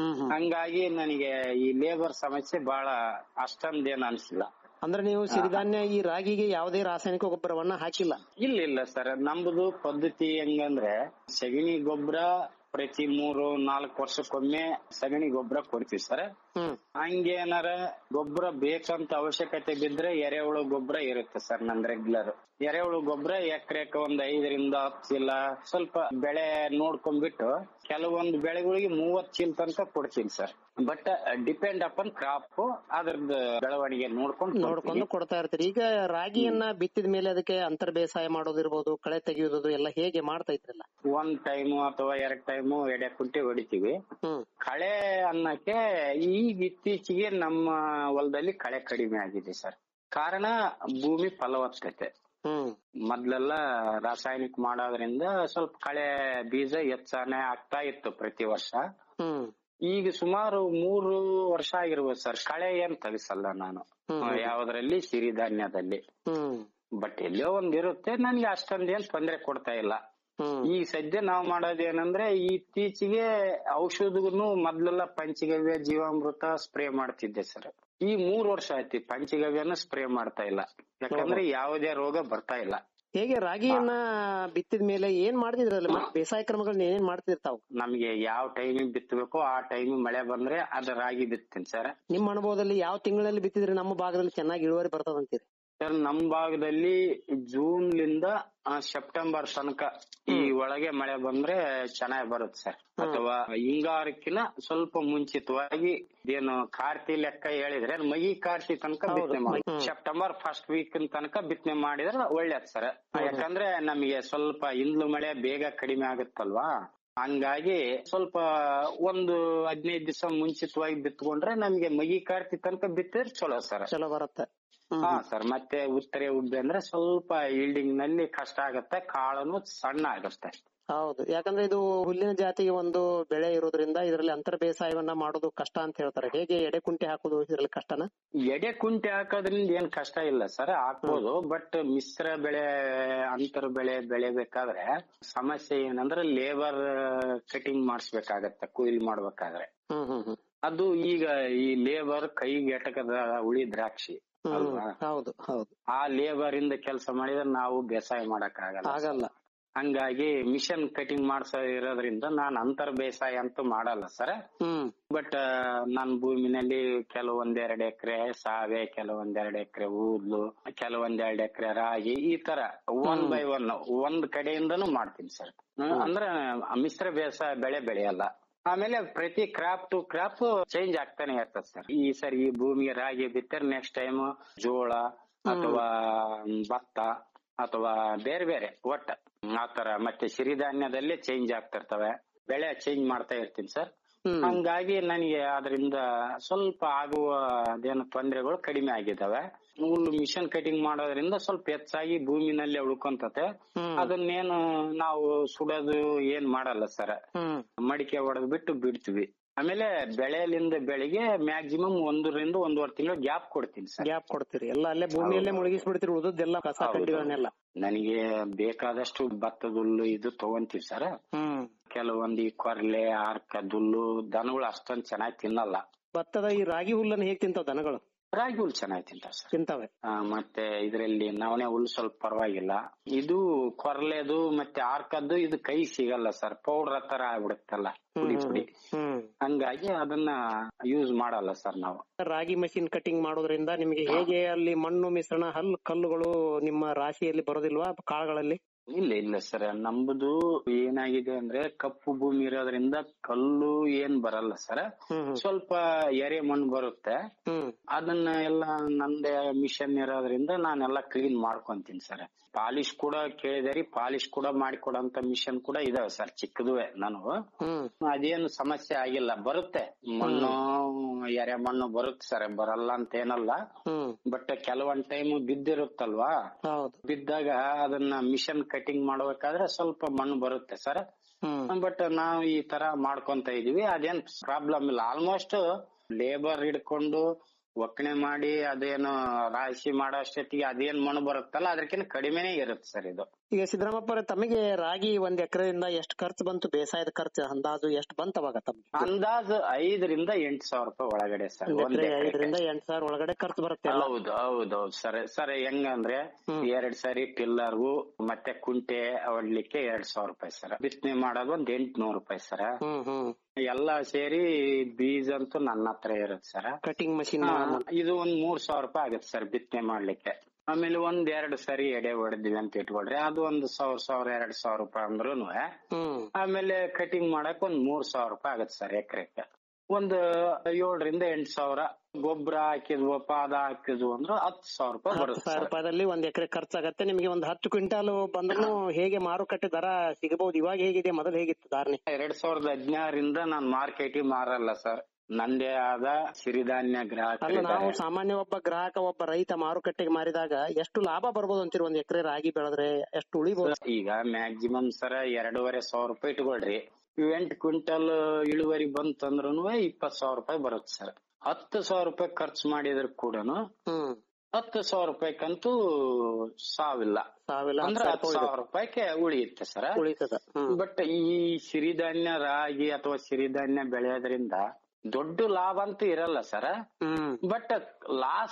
ಹಂಗಾಗಿ ನನಗೆ ಈ ಲೇಬರ್ ಸಮಸ್ಯೆ ಬಹಳ ಅಷ್ಟೊಂದೇನು ಅನ್ಸಿಲ್ಲ ಅಂದ್ರೆ ನೀವು ಸಿರಿಧಾನ್ಯ ಈ ರಾಗಿಗೆ ಯಾವುದೇ ರಾಸಾಯನಿಕ ಗೊಬ್ಬರವನ್ನ ಹಾಕಿಲ್ಲ ಇಲ್ಲ ಇಲ್ಲ ಸರ್ ನಮ್ದು ಪದ್ಧತಿ ಹೆಂಗಂದ್ರೆ ಸಗಣಿ ಗೊಬ್ಬರ ಪ್ರತಿ ಮೂರು ನಾಲ್ಕು ವರ್ಷಕ್ಕೊಮ್ಮೆ ಸಗಣಿ ಗೊಬ್ಬರ ಕೊಡ್ತೀವಿ ಸರ್ ಹ್ಮ್ ಹಂಗೇನಾರ ಗೊಬ್ಬರ ಬೇಕಂತ ಅವಶ್ಯಕತೆ ಬಿದ್ರೆ ಎರೆಹುಳು ಗೊಬ್ಬರ ಇರುತ್ತೆ ಸರ್ ನನ್ ರೆಗ್ಯುಲರ್ ಎರೆಹುಳು ಗೊಬ್ಬರ ಎಕರೆಕ ಒಂದ್ ಐದರಿಂದ ಹತ್ತು ಚೀಲ ಸ್ವಲ್ಪ ಬೆಳೆ ನೋಡ್ಕೊಂಡ್ಬಿಟ್ಟು ಕೆಲವೊಂದು ಬೆಳೆಗಳಿಗೆ ಮೂವತ್ ಚೀಲ ತನಕ ಕೊಡ್ತೀನಿ sir but depend upon crop ಅದ್ರದ್ದು ಬೆಳವಣಿಗೆ ನೋಡ್ಕೊಂಡು ನೋಡ್ಕೊಂಡು ಕೊಡ್ತಾ ಇರ್ತೀರಿ ಈಗ ರಾಗಿಯನ್ನ ಬಿತ್ತಿದ ಮೇಲೆ ಅದಕ್ಕೆ ಅಂತರ್ ಬೇಸಾಯ ಮಾಡೋದಿರ್ಬೋದು ಕಳೆ ತೆಗೆಯೋದು ಎಲ್ಲ ಹೇಗೆ ಮಾಡ್ತಾ ಇದ್ರಲ್ಲ ಒಂದ್ ಟೈಮು ಅಥವಾ ಎರಡ್ ಟೈಮು ಎಡೆ ಕುಂಟಿ ಹೊಡಿತೀವಿ ಕಳೆ ಅನ್ನಕ್ಕೆ ಈಗ ಇತ್ತೀಚೆಗೆ ನಮ್ಮ ಹೊಲದಲ್ಲಿ ಕಳೆ ಕಡಿಮೆ ಆಗಿದೆ ಸರ್ ಕಾರಣ ಭೂಮಿ ಫಲವತ್ತತೆ ಮೊದ್ಲೆಲ್ಲ ರಾಸಾಯನಿಕ ಮಾಡೋದ್ರಿಂದ ಸ್ವಲ್ಪ ಕಳೆ ಬೀಜ ಹೆಚ್ಚಾನೆ ಆಗ್ತಾ ಇತ್ತು ಪ್ರತಿ ವರ್ಷ ಈಗ ಸುಮಾರು ಮೂರು ವರ್ಷ ಆಗಿರ್ಬೋದು ಸರ್ ಕಳೆ ಏನ್ ತೆಗಿಸಲ್ಲ ನಾನು ಯಾವ್ದ್ರಲ್ಲಿ ಸಿರಿಧಾನ್ಯದಲ್ಲಿ ಬಟ್ ಎಲ್ಲೋ ಒಂದ್ ಇರುತ್ತೆ ನನ್ಗೆ ಅಷ್ಟೊಂದ್ ಏನ್ ತೊಂದ್ರೆ ಕೊಡ್ತಾ ಇಲ್ಲ ಈಗ ಸದ್ಯ ನಾವ್ ಮಾಡೋದೇನಂದ್ರೆ ಇತ್ತೀಚೆಗೆ ಔಷಧಗೂ ಮೊದ್ಲೆಲ್ಲ ಪಂಚಗವ್ಯ ಜೀವಾಮೃತ ಸ್ಪ್ರೇ ಮಾಡ್ತಿದ್ದೆ ಸರ್ ಈ ಮೂರ್ ವರ್ಷ ಆಯ್ತು ಈ ಪಂಚಗವ್ಯನ ಸ್ಪ್ರೇ ಮಾಡ್ತಾ ಇಲ್ಲ ಯಾಕಂದ್ರೆ ಯಾವುದೇ ರೋಗ ಬರ್ತಾ ಇಲ್ಲ ಹೇಗೆ ರಾಗಿಯನ್ನ ಬಿತ್ತಿದ ಮೇಲೆ ಏನ್ ಮಾಡ್ತಿದ್ರಲ್ಲ ಮತ್ತೆ ಬೇಸಾಯ ಕ್ರಮಗಳನ್ನ ಏನೇನ್ ಮಾಡ್ತಿರ್ತಾವ ನಮ್ಗೆ ಯಾವ ಟೈಮಿಗೆ ಬಿತ್ತಬೇಕು ಆ ಟೈಮಿಗೆ ಮಳೆ ಬಂದ್ರೆ ಅದ ರಾಗಿ ಬಿತ್ತೀನಿ ಸರ್ ನಿಮ್ಮ ಅನುಭವದಲ್ಲಿ ಯಾವ ತಿಂಗಳಲ್ಲಿ ಬಿತ್ತಿದ್ರೆ ನಮ್ಮ ಭಾಗದಲ್ಲಿ ಚೆನ್ನಾಗಿ ಇಳುವರಿ ಬರ್ತದಂತೀರಿ ಸರ್ ನಮ್ ಭಾಗದಲ್ಲಿ ಜೂನ್ ಲಿಂದ ಆ, ಸೆಪ್ಟೆಂಬರ್ ತನಕ ಈ ಒಳಗೆ ಮಳೆ ಬಂದ್ರೆ ಚೆನ್ನಾಗಿ ಬರುತ್ತೆ ಸರ್ ಅಥವಾ ಹಿಂಗಾರಕ್ಕಿನ ಸ್ವಲ್ಪ ಮುಂಚಿತವಾಗಿ ಏನು ಕಾರ್ತಿ ಲೆಕ್ಕ ಹೇಳಿದ್ರೆ ಮಗಿ ಕಾರ್ತಿ ತನಕ ಬಿತ್ತನೆ ಮಾಡಿ ಸೆಪ್ಟೆಂಬರ್ ಫಸ್ಟ್ ವೀಕ್ ತನಕ ಬಿತ್ತನೆ ಮಾಡಿದ್ರೆ ಒಳ್ಳೇದ್ ಸರ್ ಯಾಕಂದ್ರೆ ನಮಗೆ ಸ್ವಲ್ಪ ಇಂದ್ಲು ಮಳೆ ಬೇಗ ಕಡಿಮೆ ಆಗುತ್ತಲ್ವಾ ಹಂಗಾಗಿ ಸ್ವಲ್ಪ ಒಂದು ಹದಿನೈದು ದಿವಸ ಮುಂಚಿತವಾಗಿ ಬಿತ್ಕೊಂಡ್ರೆ ನಮ್ಗೆ ಮಗಿ ಕಾರ್ತಿ ತನಕ ಬಿತ್ತಿದ್ರೆ ಚಲೋ ಸರ್ ಚಲೋ ಬರುತ್ತೆ ಹಾ ಸರ್ ಮತ್ತೆ ಉತ್ತರೆ ಉಬ್ಬೆ ಅಂದ್ರೆ ಸ್ವಲ್ಪ ಈಲ್ಡಿಂಗ್ ನಲ್ಲಿ ಕಷ್ಟ ಆಗತ್ತೆ ಕಾಳನು ಸಣ್ಣ ಆಗುತ್ತೆ ಹೌದು ಯಾಕಂದ್ರೆ ಇದು ಹುಲ್ಲಿನ ಜಾತಿಗೆ ಒಂದು ಬೆಳೆ ಇರೋದ್ರಿಂದ ಇದರಲ್ಲಿ ಅಂತರ ಬೇಸಾಯವನ್ನ ಮಾಡೋದು ಕಷ್ಟ ಅಂತ ಹೇಳ್ತಾರೆ ಹೇಗೆ ಎಡೆ ಕುಂಟೆ ಹಾಕೋದು ಇದರಲ್ಲಿ ಕಷ್ಟನ ಎಡೆ ಕುಂಟೆ ಹಾಕೋದ್ರಿಂದ ಏನ್ ಕಷ್ಟ ಇಲ್ಲ ಸರ್ ಹಾಕ್ಬೋದು ಬಟ್ ಮಿಶ್ರ ಬೆಳೆ ಅಂತರ ಬೆಳೆ ಬೆಳೆಬೇಕಾದ್ರೆ ಸಮಸ್ಯೆ ಏನಂದ್ರೆ ಲೇಬರ್ ಕಟಿಂಗ್ ಮಾಡಿಸ್ಬೇಕಾಗತ್ತೆ ಕುಯ್ಲ್ ಮಾಡ್ಬೇಕಾದ್ರೆ ಹ್ಮ್ ಹ್ಮ್ ಹ್ಮ್ ಅದು ಈಗ ಈ ಲೇಬರ್ ಕೈಗೆ ಎಟಕದ ಉಳಿ ದ್ರಾಕ್ಷಿ ಅಲ್ವಾ ಹೌದು ಹೌದು ಆ ಲೇಬರ್ ಇಂದ ಕೆಲಸ ಮಾಡಿದ್ರೆ ನಾವು ಬೇಸಾಯ ಮಾಡಕ್ ಆಗಲ್ಲ ಆಗಲ್ಲ ಹಂಗಾಗಿ ಮಿಷನ್ ಕಟಿಂಗ್ ಮಾಡ್ಸ ಇರೋದ್ರಿಂದ ನಾನ್ ಅಂತರ್ ಬೇಸಾಯ ಅಂತೂ ಮಾಡಲ್ಲ ಸರ್ ಹ್ಮ್ ಬಟ್ ನನ್ ಭೂಮಿನಲ್ಲಿ ಕೆಲವೊಂದೆರಡು ಎಕರೆ ಸಾವೆ ಕೆಲವೊಂದೆರಡು ಎಕರೆ ಊದ್ಲು ಕೆಲವೊಂದೆರಡು ಎಕರೆ ರಾಗಿ ಈ ತರ ಒನ್ ಬೈ ಒನ್ ಒಂದ್ ಕಡೆಯಿಂದನೂ ಮಾಡ್ತೀನಿ ಸರ್ ಅಂದ್ರೆ ಮಿಶ್ರ ಬೇಸಾಯ ಬೆಳೆ ಬೆಳೆಯಲ್ಲ ಆಮೇಲೆ ಪ್ರತಿ ಕ್ರಾಪ್ ಟು ಕ್ರಾಪ್ ಚೇಂಜ್ ಆಗ್ತಾನೆ ಇರ್ತದೆ ಸರ್ ಈ ಸರಿ ಈ ಭೂಮಿಗೆ ರಾಗಿ ಬಿತ್ತರೆ ನೆಕ್ಸ್ಟ್ ಟೈಮ್ ಜೋಳ ಅಥವಾ ಭತ್ತ ಅಥವಾ ಬೇರೆ ಬೇರೆ ಒಟ್ಟ ಆತರ ಮತ್ತೆ ಸಿರಿಧಾನ್ಯದಲ್ಲೇ ಚೇಂಜ್ ಆಗ್ತಿರ್ತವೆ ಬೆಳೆ ಚೇಂಜ್ ಮಾಡ್ತಾ ಇರ್ತೀನಿ ಸರ್ ಹಂಗಾಗಿ ನನಗೆ ಅದರಿಂದ ಸ್ವಲ್ಪ ಆಗುವ ಅದೇನು ತೊಂದರೆಗಳು ಕಡಿಮೆ ಆಗಿದ್ದಾವೆ ಹುಲ್ಲು ಮಿಷನ್ ಕಟಿಂಗ್ ಮಾಡೋದ್ರಿಂದ ಸ್ವಲ್ಪ ಹೆಚ್ಚಾಗಿ ಭೂಮಿನಲ್ಲೇ ಉಳ್ಕೊಂತತೆ ಅದನ್ನೇನು ನಾವು ಸುಡೋದು ಏನ್ ಮಾಡಲ್ಲ ಸರ್ ಮಡಿಕೆ ಹೊಡೆದ್ ಬಿಟ್ಟು ಬಿಡ್ತೀವಿ ಆಮೇಲೆ ಬೆಳೆಲಿಂದ ಬೆಳೆಗೆ ಮ್ಯಾಕ್ಸಿಮಮ್ ಒಂದರಿಂದ ಒಂದೂವರೆ ತಿಂಗಳು ಗ್ಯಾಪ್ ಕೊಡ್ತೀನಿ ಸರ್ ಗ್ಯಾಪ್ ಕೊಡ್ತೀರಿ ಎಲ್ಲ ಅಲ್ಲೇ ಭೂಮಿಯಲ್ಲೇ ಮುಳುಗಿಸ್ಬಿಡ್ತೀರಿ ಉಳಿದದ್ದೆಲ್ಲ ಕಸ ಕಡ್ಡಿಗಳನ್ನೆಲ್ಲ ನನಗೆ ಬೇಕಾದಷ್ಟು ಭತ್ತದ ಹುಲ್ಲು ಇದು ತಗೊಂತೀವಿ ಸರ್ ಹ್ಮ್ ಕೆಲವೊಂದು ಈ ಕೊರ್ಲೆ ಆರ್ಕ ದುಲ್ಲು ದನಗಳು ಅಷ್ಟೊಂದ್ ಚೆನ್ನಾಗಿ ತಿನ್ನಲ್ಲ ಭತ್ತದ ಈ ರಾಗಿ ಹುಲ್ಲನ್ನು ಹೇಗ್ ತಿಂತಾವ ದನಗಳು ರಾಗಿ ಹುಲ್ ಚೆನ್ನಾಗಿ ತಿಂತಾವ ಸರ್ ತಿಂತಾವೆ ಆ, ಮತ್ತೆ ಇದರಲ್ಲಿ ನವಣೆ ಹುಲ್ಲು ಸ್ವಲ್ಪ ಪರವಾಗಿಲ್ಲ ಇದು ಕೊರ್ಲೆದು ಮತ್ತೆ ಆರ್ಕದ್ದು ಇದು ಕೈ ಸಿಗಲ್ಲ ಸರ್ ಪೌಡರ್ ತರ ಆಗ್ಬಿಡುತ್ತಲ್ಲ ಪುಡಿ ಪುಡಿ ಹ್ಮ್ ಹಂಗಾಗಿ ಅದನ್ನ ಯೂಸ್ ಮಾಡಲ್ಲ ಸರ್ ನಾವು ರಾಗಿ ಮಷಿನ್ ಕಟಿಂಗ್ ಮಾಡೋದ್ರಿಂದ ನಿಮಗೆ ಹೇಗೆ ಅಲ್ಲಿ ಮಣ್ಣು ಮಿಶ್ರಣ ಹಲ್ಲು ಕಲ್ಲುಗಳು ನಿಮ್ಮ ರಾಶಿಯಲ್ಲಿ ಬರೋದಿಲ್ವಾ ಕಾಳುಗಳಲ್ಲಿ ಇಲ್ಲ ಇಲ್ಲ ಸರ್ ನಮ್ದು ಏನಾಗಿದೆ ಅಂದ್ರೆ ಕಪ್ಪು ಭೂಮಿ ಇರೋದ್ರಿಂದ ಕಲ್ಲು ಏನ್ ಬರಲ್ಲ ಸರ್ ಸ್ವಲ್ಪ ಎರೆ ಮಣ್ಣು ಬರುತ್ತೆ ಅದನ್ನ ಎಲ್ಲ ನಂದೇ ಮಿಷನ್ ಇರೋದ್ರಿಂದ ನಾನೆಲ್ಲ ಕ್ಲೀನ್ ಮಾಡ್ಕೊಂತೀನಿ ಸರ್ ಪಾಲಿಶ್ ಕೂಡ ಕೇಳಿದೆ ಪಾಲಿಶ್ ಕೂಡ ಮಾಡಿಕೊಡಂತ ಮಿಷನ್ ಕೂಡ ಇದಾವೆ ಸರ್ ಚಿಕ್ಕದುವೆ ನಾನು ಅದೇನು ಸಮಸ್ಯೆ ಆಗಿಲ್ಲ ಬರುತ್ತೆ ಮಣ್ಣು ಎರೆ ಮಣ್ಣು ಬರುತ್ತೆ ಸರ್ ಬರಲ್ಲ ಅಂತ ಏನಲ್ಲ ಬಟ್ ಕೆಲವೊಂದ್ ಟೈಮ್ ಬಿದ್ದಿರುತ್ತಲ್ವಾ ಬಿದ್ದಾಗ ಅದನ್ನ ಮಿಷನ್ ಕಟಿಂಗ್ ಮಾಡ್ಬೇಕಾದ್ರೆ ಸ್ವಲ್ಪ ಮಣ್ಣು ಬರುತ್ತೆ ಸರ್ ಬಟ್ ನಾವು ಈ ತರ ಮಾಡ್ಕೊಂತ ಇದೀವಿ ಅದೇನ್ ಪ್ರಾಬ್ಲಮ್ ಇಲ್ಲ ಆಲ್ಮೋಸ್ಟ್ ಲೇಬರ್ ಹಿಡ್ಕೊಂಡು ಒಕ್ಕಣೆ ಮಾಡಿ ಅದೇನು ರಾಶಿ ಮಾಡೋ ಅಷ್ಟೊತ್ತಿಗೆ ಅದೇನ್ ಮಣ್ಣು ಬರುತ್ತಲ್ಲ ಅದಕ್ಕಿಂತ ಕಡಿಮೆನೇ ಇರುತ್ತೆ ಸರ್ ಇದು ಈಗ ಸಿದ್ದರಾಮಪ್ಪ ಅವರೇ, ತಮಗೆ ರಾಗಿ ಒಂದ್ ಎಕರೆಯಿಂದ ಎಷ್ಟು ಖರ್ಚು ಬಂತು ಬೇಸಾಯದ ಖರ್ಚು ಅಂದಾಜು ಎಷ್ಟು ಬಂತ ಅವಾಗ ತಮ್ಗೆ ಅಂದಾಜು ಐದರಿಂದ ಎಂಟು ಸಾವಿರ ರೂಪಾಯಿ ಒಳಗಡೆ ಸರ್ ಒಂದ್ ಒಂದ್ ಎಕರೆ ಎಕರೆಗೆ. ಐದರಿಂದ ಎಂಟ್ ಸಾವಿರ ಒಳಗಡೆ ಖರ್ಚು ಬರುತ್ತೆ ಅಲ್ಲ? ಹೌದು ಹೌದು ಹೌದು ಸರ್ ಸರ್ ಹೆಂಗಂದ್ರೆ ಎರಡ್ ಸಾರಿ ಟಿಲ್ಲರ್ಗೂ ಮತ್ತೆ ಕುಂಟೆ ಹೊಡ್ಲಿಕ್ಕೆ ಎರಡ್ ಸಾವಿರ ರೂಪಾಯಿ ಸರ್ ಬಿತ್ತನೆ ಮಾಡೋದು ಒಂದ್ ಎಂಟ್ನೂರು ರೂಪಾಯಿ ಸರ್ ಎಲ್ಲಾ ಸೇರಿ ಬೀಜ ಅಂತೂ ನನ್ನ ಹತ್ರ ಇರುತ್ತೆ ಸರ್ ಕಟಿಂಗ್ ಮಷಿನ್ ಇದು ಒಂದ್ ಮೂರ್ ಸಾವಿರ ರೂಪಾಯಿ ಆಗುತ್ತೆ ಸರ್ ಬಿತ್ತನೆ ಮಾಡ್ಲಿಕ್ಕೆ ಆಮೇಲೆ ಒಂದ್ ಎರಡ್ ಸರಿ ಎಡೆ ಹೊಡೆದಿವಿ ಅಂತ ಇಟ್ಕೊಳ್ರಿ ಅದು ಒಂದ್ ಸಾವಿರ ಸಾವಿರ ಎರಡ್ ಸಾವಿರ ರೂಪಾಯಿ ಅಂದ್ರೂನು ಆಮೇಲೆ ಕಟಿಂಗ್ ಮಾಡಕ್ ಒಂದ್ ಮೂರ್ ಸಾವಿರ ರೂಪಾಯಿ ಆಗತ್ತೆ ಸರ್ ಎಕರೆಕ್ಕೆ ಒಂದ್ ಏಳರಿಂದ ಎಂಟ್ ಸಾವಿರ ಗೊಬ್ಬರ ಹಾಕಿದ್ವು ಪಾದ ಹಾಕಿದ್ವು ಅಂದ್ರೆ ಹತ್ತು ಸಾವಿರ ರೂಪಾಯಿ ಹತ್ತು ಬರುತ್ತೆ ಸಾವಿರ ಸರ್ ರೂಪಾಯಿದಲ್ಲಿ ಒಂದ್ ಎಕರೆ ಖರ್ಚಾಗತ್ತೆ ನಿಮಗೆ ಒಂದ್ ಹತ್ತು ಕ್ವಿಂಟಾಲ್ ಬಂದ್ರು ಹೇಗೆ ಮಾರುಕಟ್ಟೆ ದರ ಸಿಗಬಹುದು ಇವಾಗ ಹೇಗಿದೆ ಮೊದಲು ಹೇಗಿತ್ತು ಧಾರಣೆ ಎರಡ್ ಸಾವಿರದ ಹದಿನಾರರಿಂದ ನಾನ್ ಮಾರ್ಕೆಟಿಗೆ ಮಾರಲ್ಲ ಸರ್ ನಂದೇ ಆದ ಸಿರಿಧಾನ್ಯ ಅಲ್ಲ ಗ್ರಾಹಕರು ನಾವು ಸಾಮಾನ್ಯ ಒಬ್ಬ ಗ್ರಾಹಕ ಒಬ್ಬ ರೈತ ಮಾರುಕಟ್ಟೆಗೆ ಮಾರಿದಾಗ ಎಷ್ಟು ಲಾಭ ಬರ್ಬೋದು ಅಂತೀರಿ ಒಂದ್ ಎಕರೆ ರಾಗಿ ಬೆಳೆದ್ರೆ ಎಷ್ಟು ಉಳಿಬಹುದು ಈಗ ಮ್ಯಾಕ್ಸಿಮಮ್ ಸರ ಎರಡೂವರೆ ಸಾವಿರ ರೂಪಾಯಿ ಇಟ್ಕೊಳ್ರಿ ಎಂಟು ಕ್ವಿಂಟಲ್ ಇಳುವರಿ ಬಂತಂದ್ರೂ ಇಪ್ಪತ್ ಸಾವಿರ ರೂಪಾಯಿ ಬರುತ್ತೆ ಸರ್ ಹತ್ತು ಸಾವಿರ ರೂಪಾಯಿ ಖರ್ಚು ಮಾಡಿದ್ರ ಕೂಡ ಹತ್ತು ಸಾವಿರ ರೂಪಾಯಿಕಂತೂ ಸಾವಿಲ್ಲ ಸಾವಿಲ್ಲ ಅಂದ್ರೆ ಹತ್ತು ಹತ್ತು ಸಾವಿರ ಸಾವಿರ ರೂಪಾಯಿಗೆ ಉಳಿಯುತ್ತೆ ಸರ್ ಉಳಿತದ ಬಟ್ ಈ ಸಿರಿಧಾನ್ಯ ರಾಗಿ ಅಥವಾ ಸಿರಿಧಾನ್ಯ ಬೆಳೆಯೋದ್ರಿಂದ ದೊಡ್ಡ ಲಾಭ ಅಂತೂ ಇರಲ್ಲ ಸರ್ ಬಟ್ ಲಾಸ್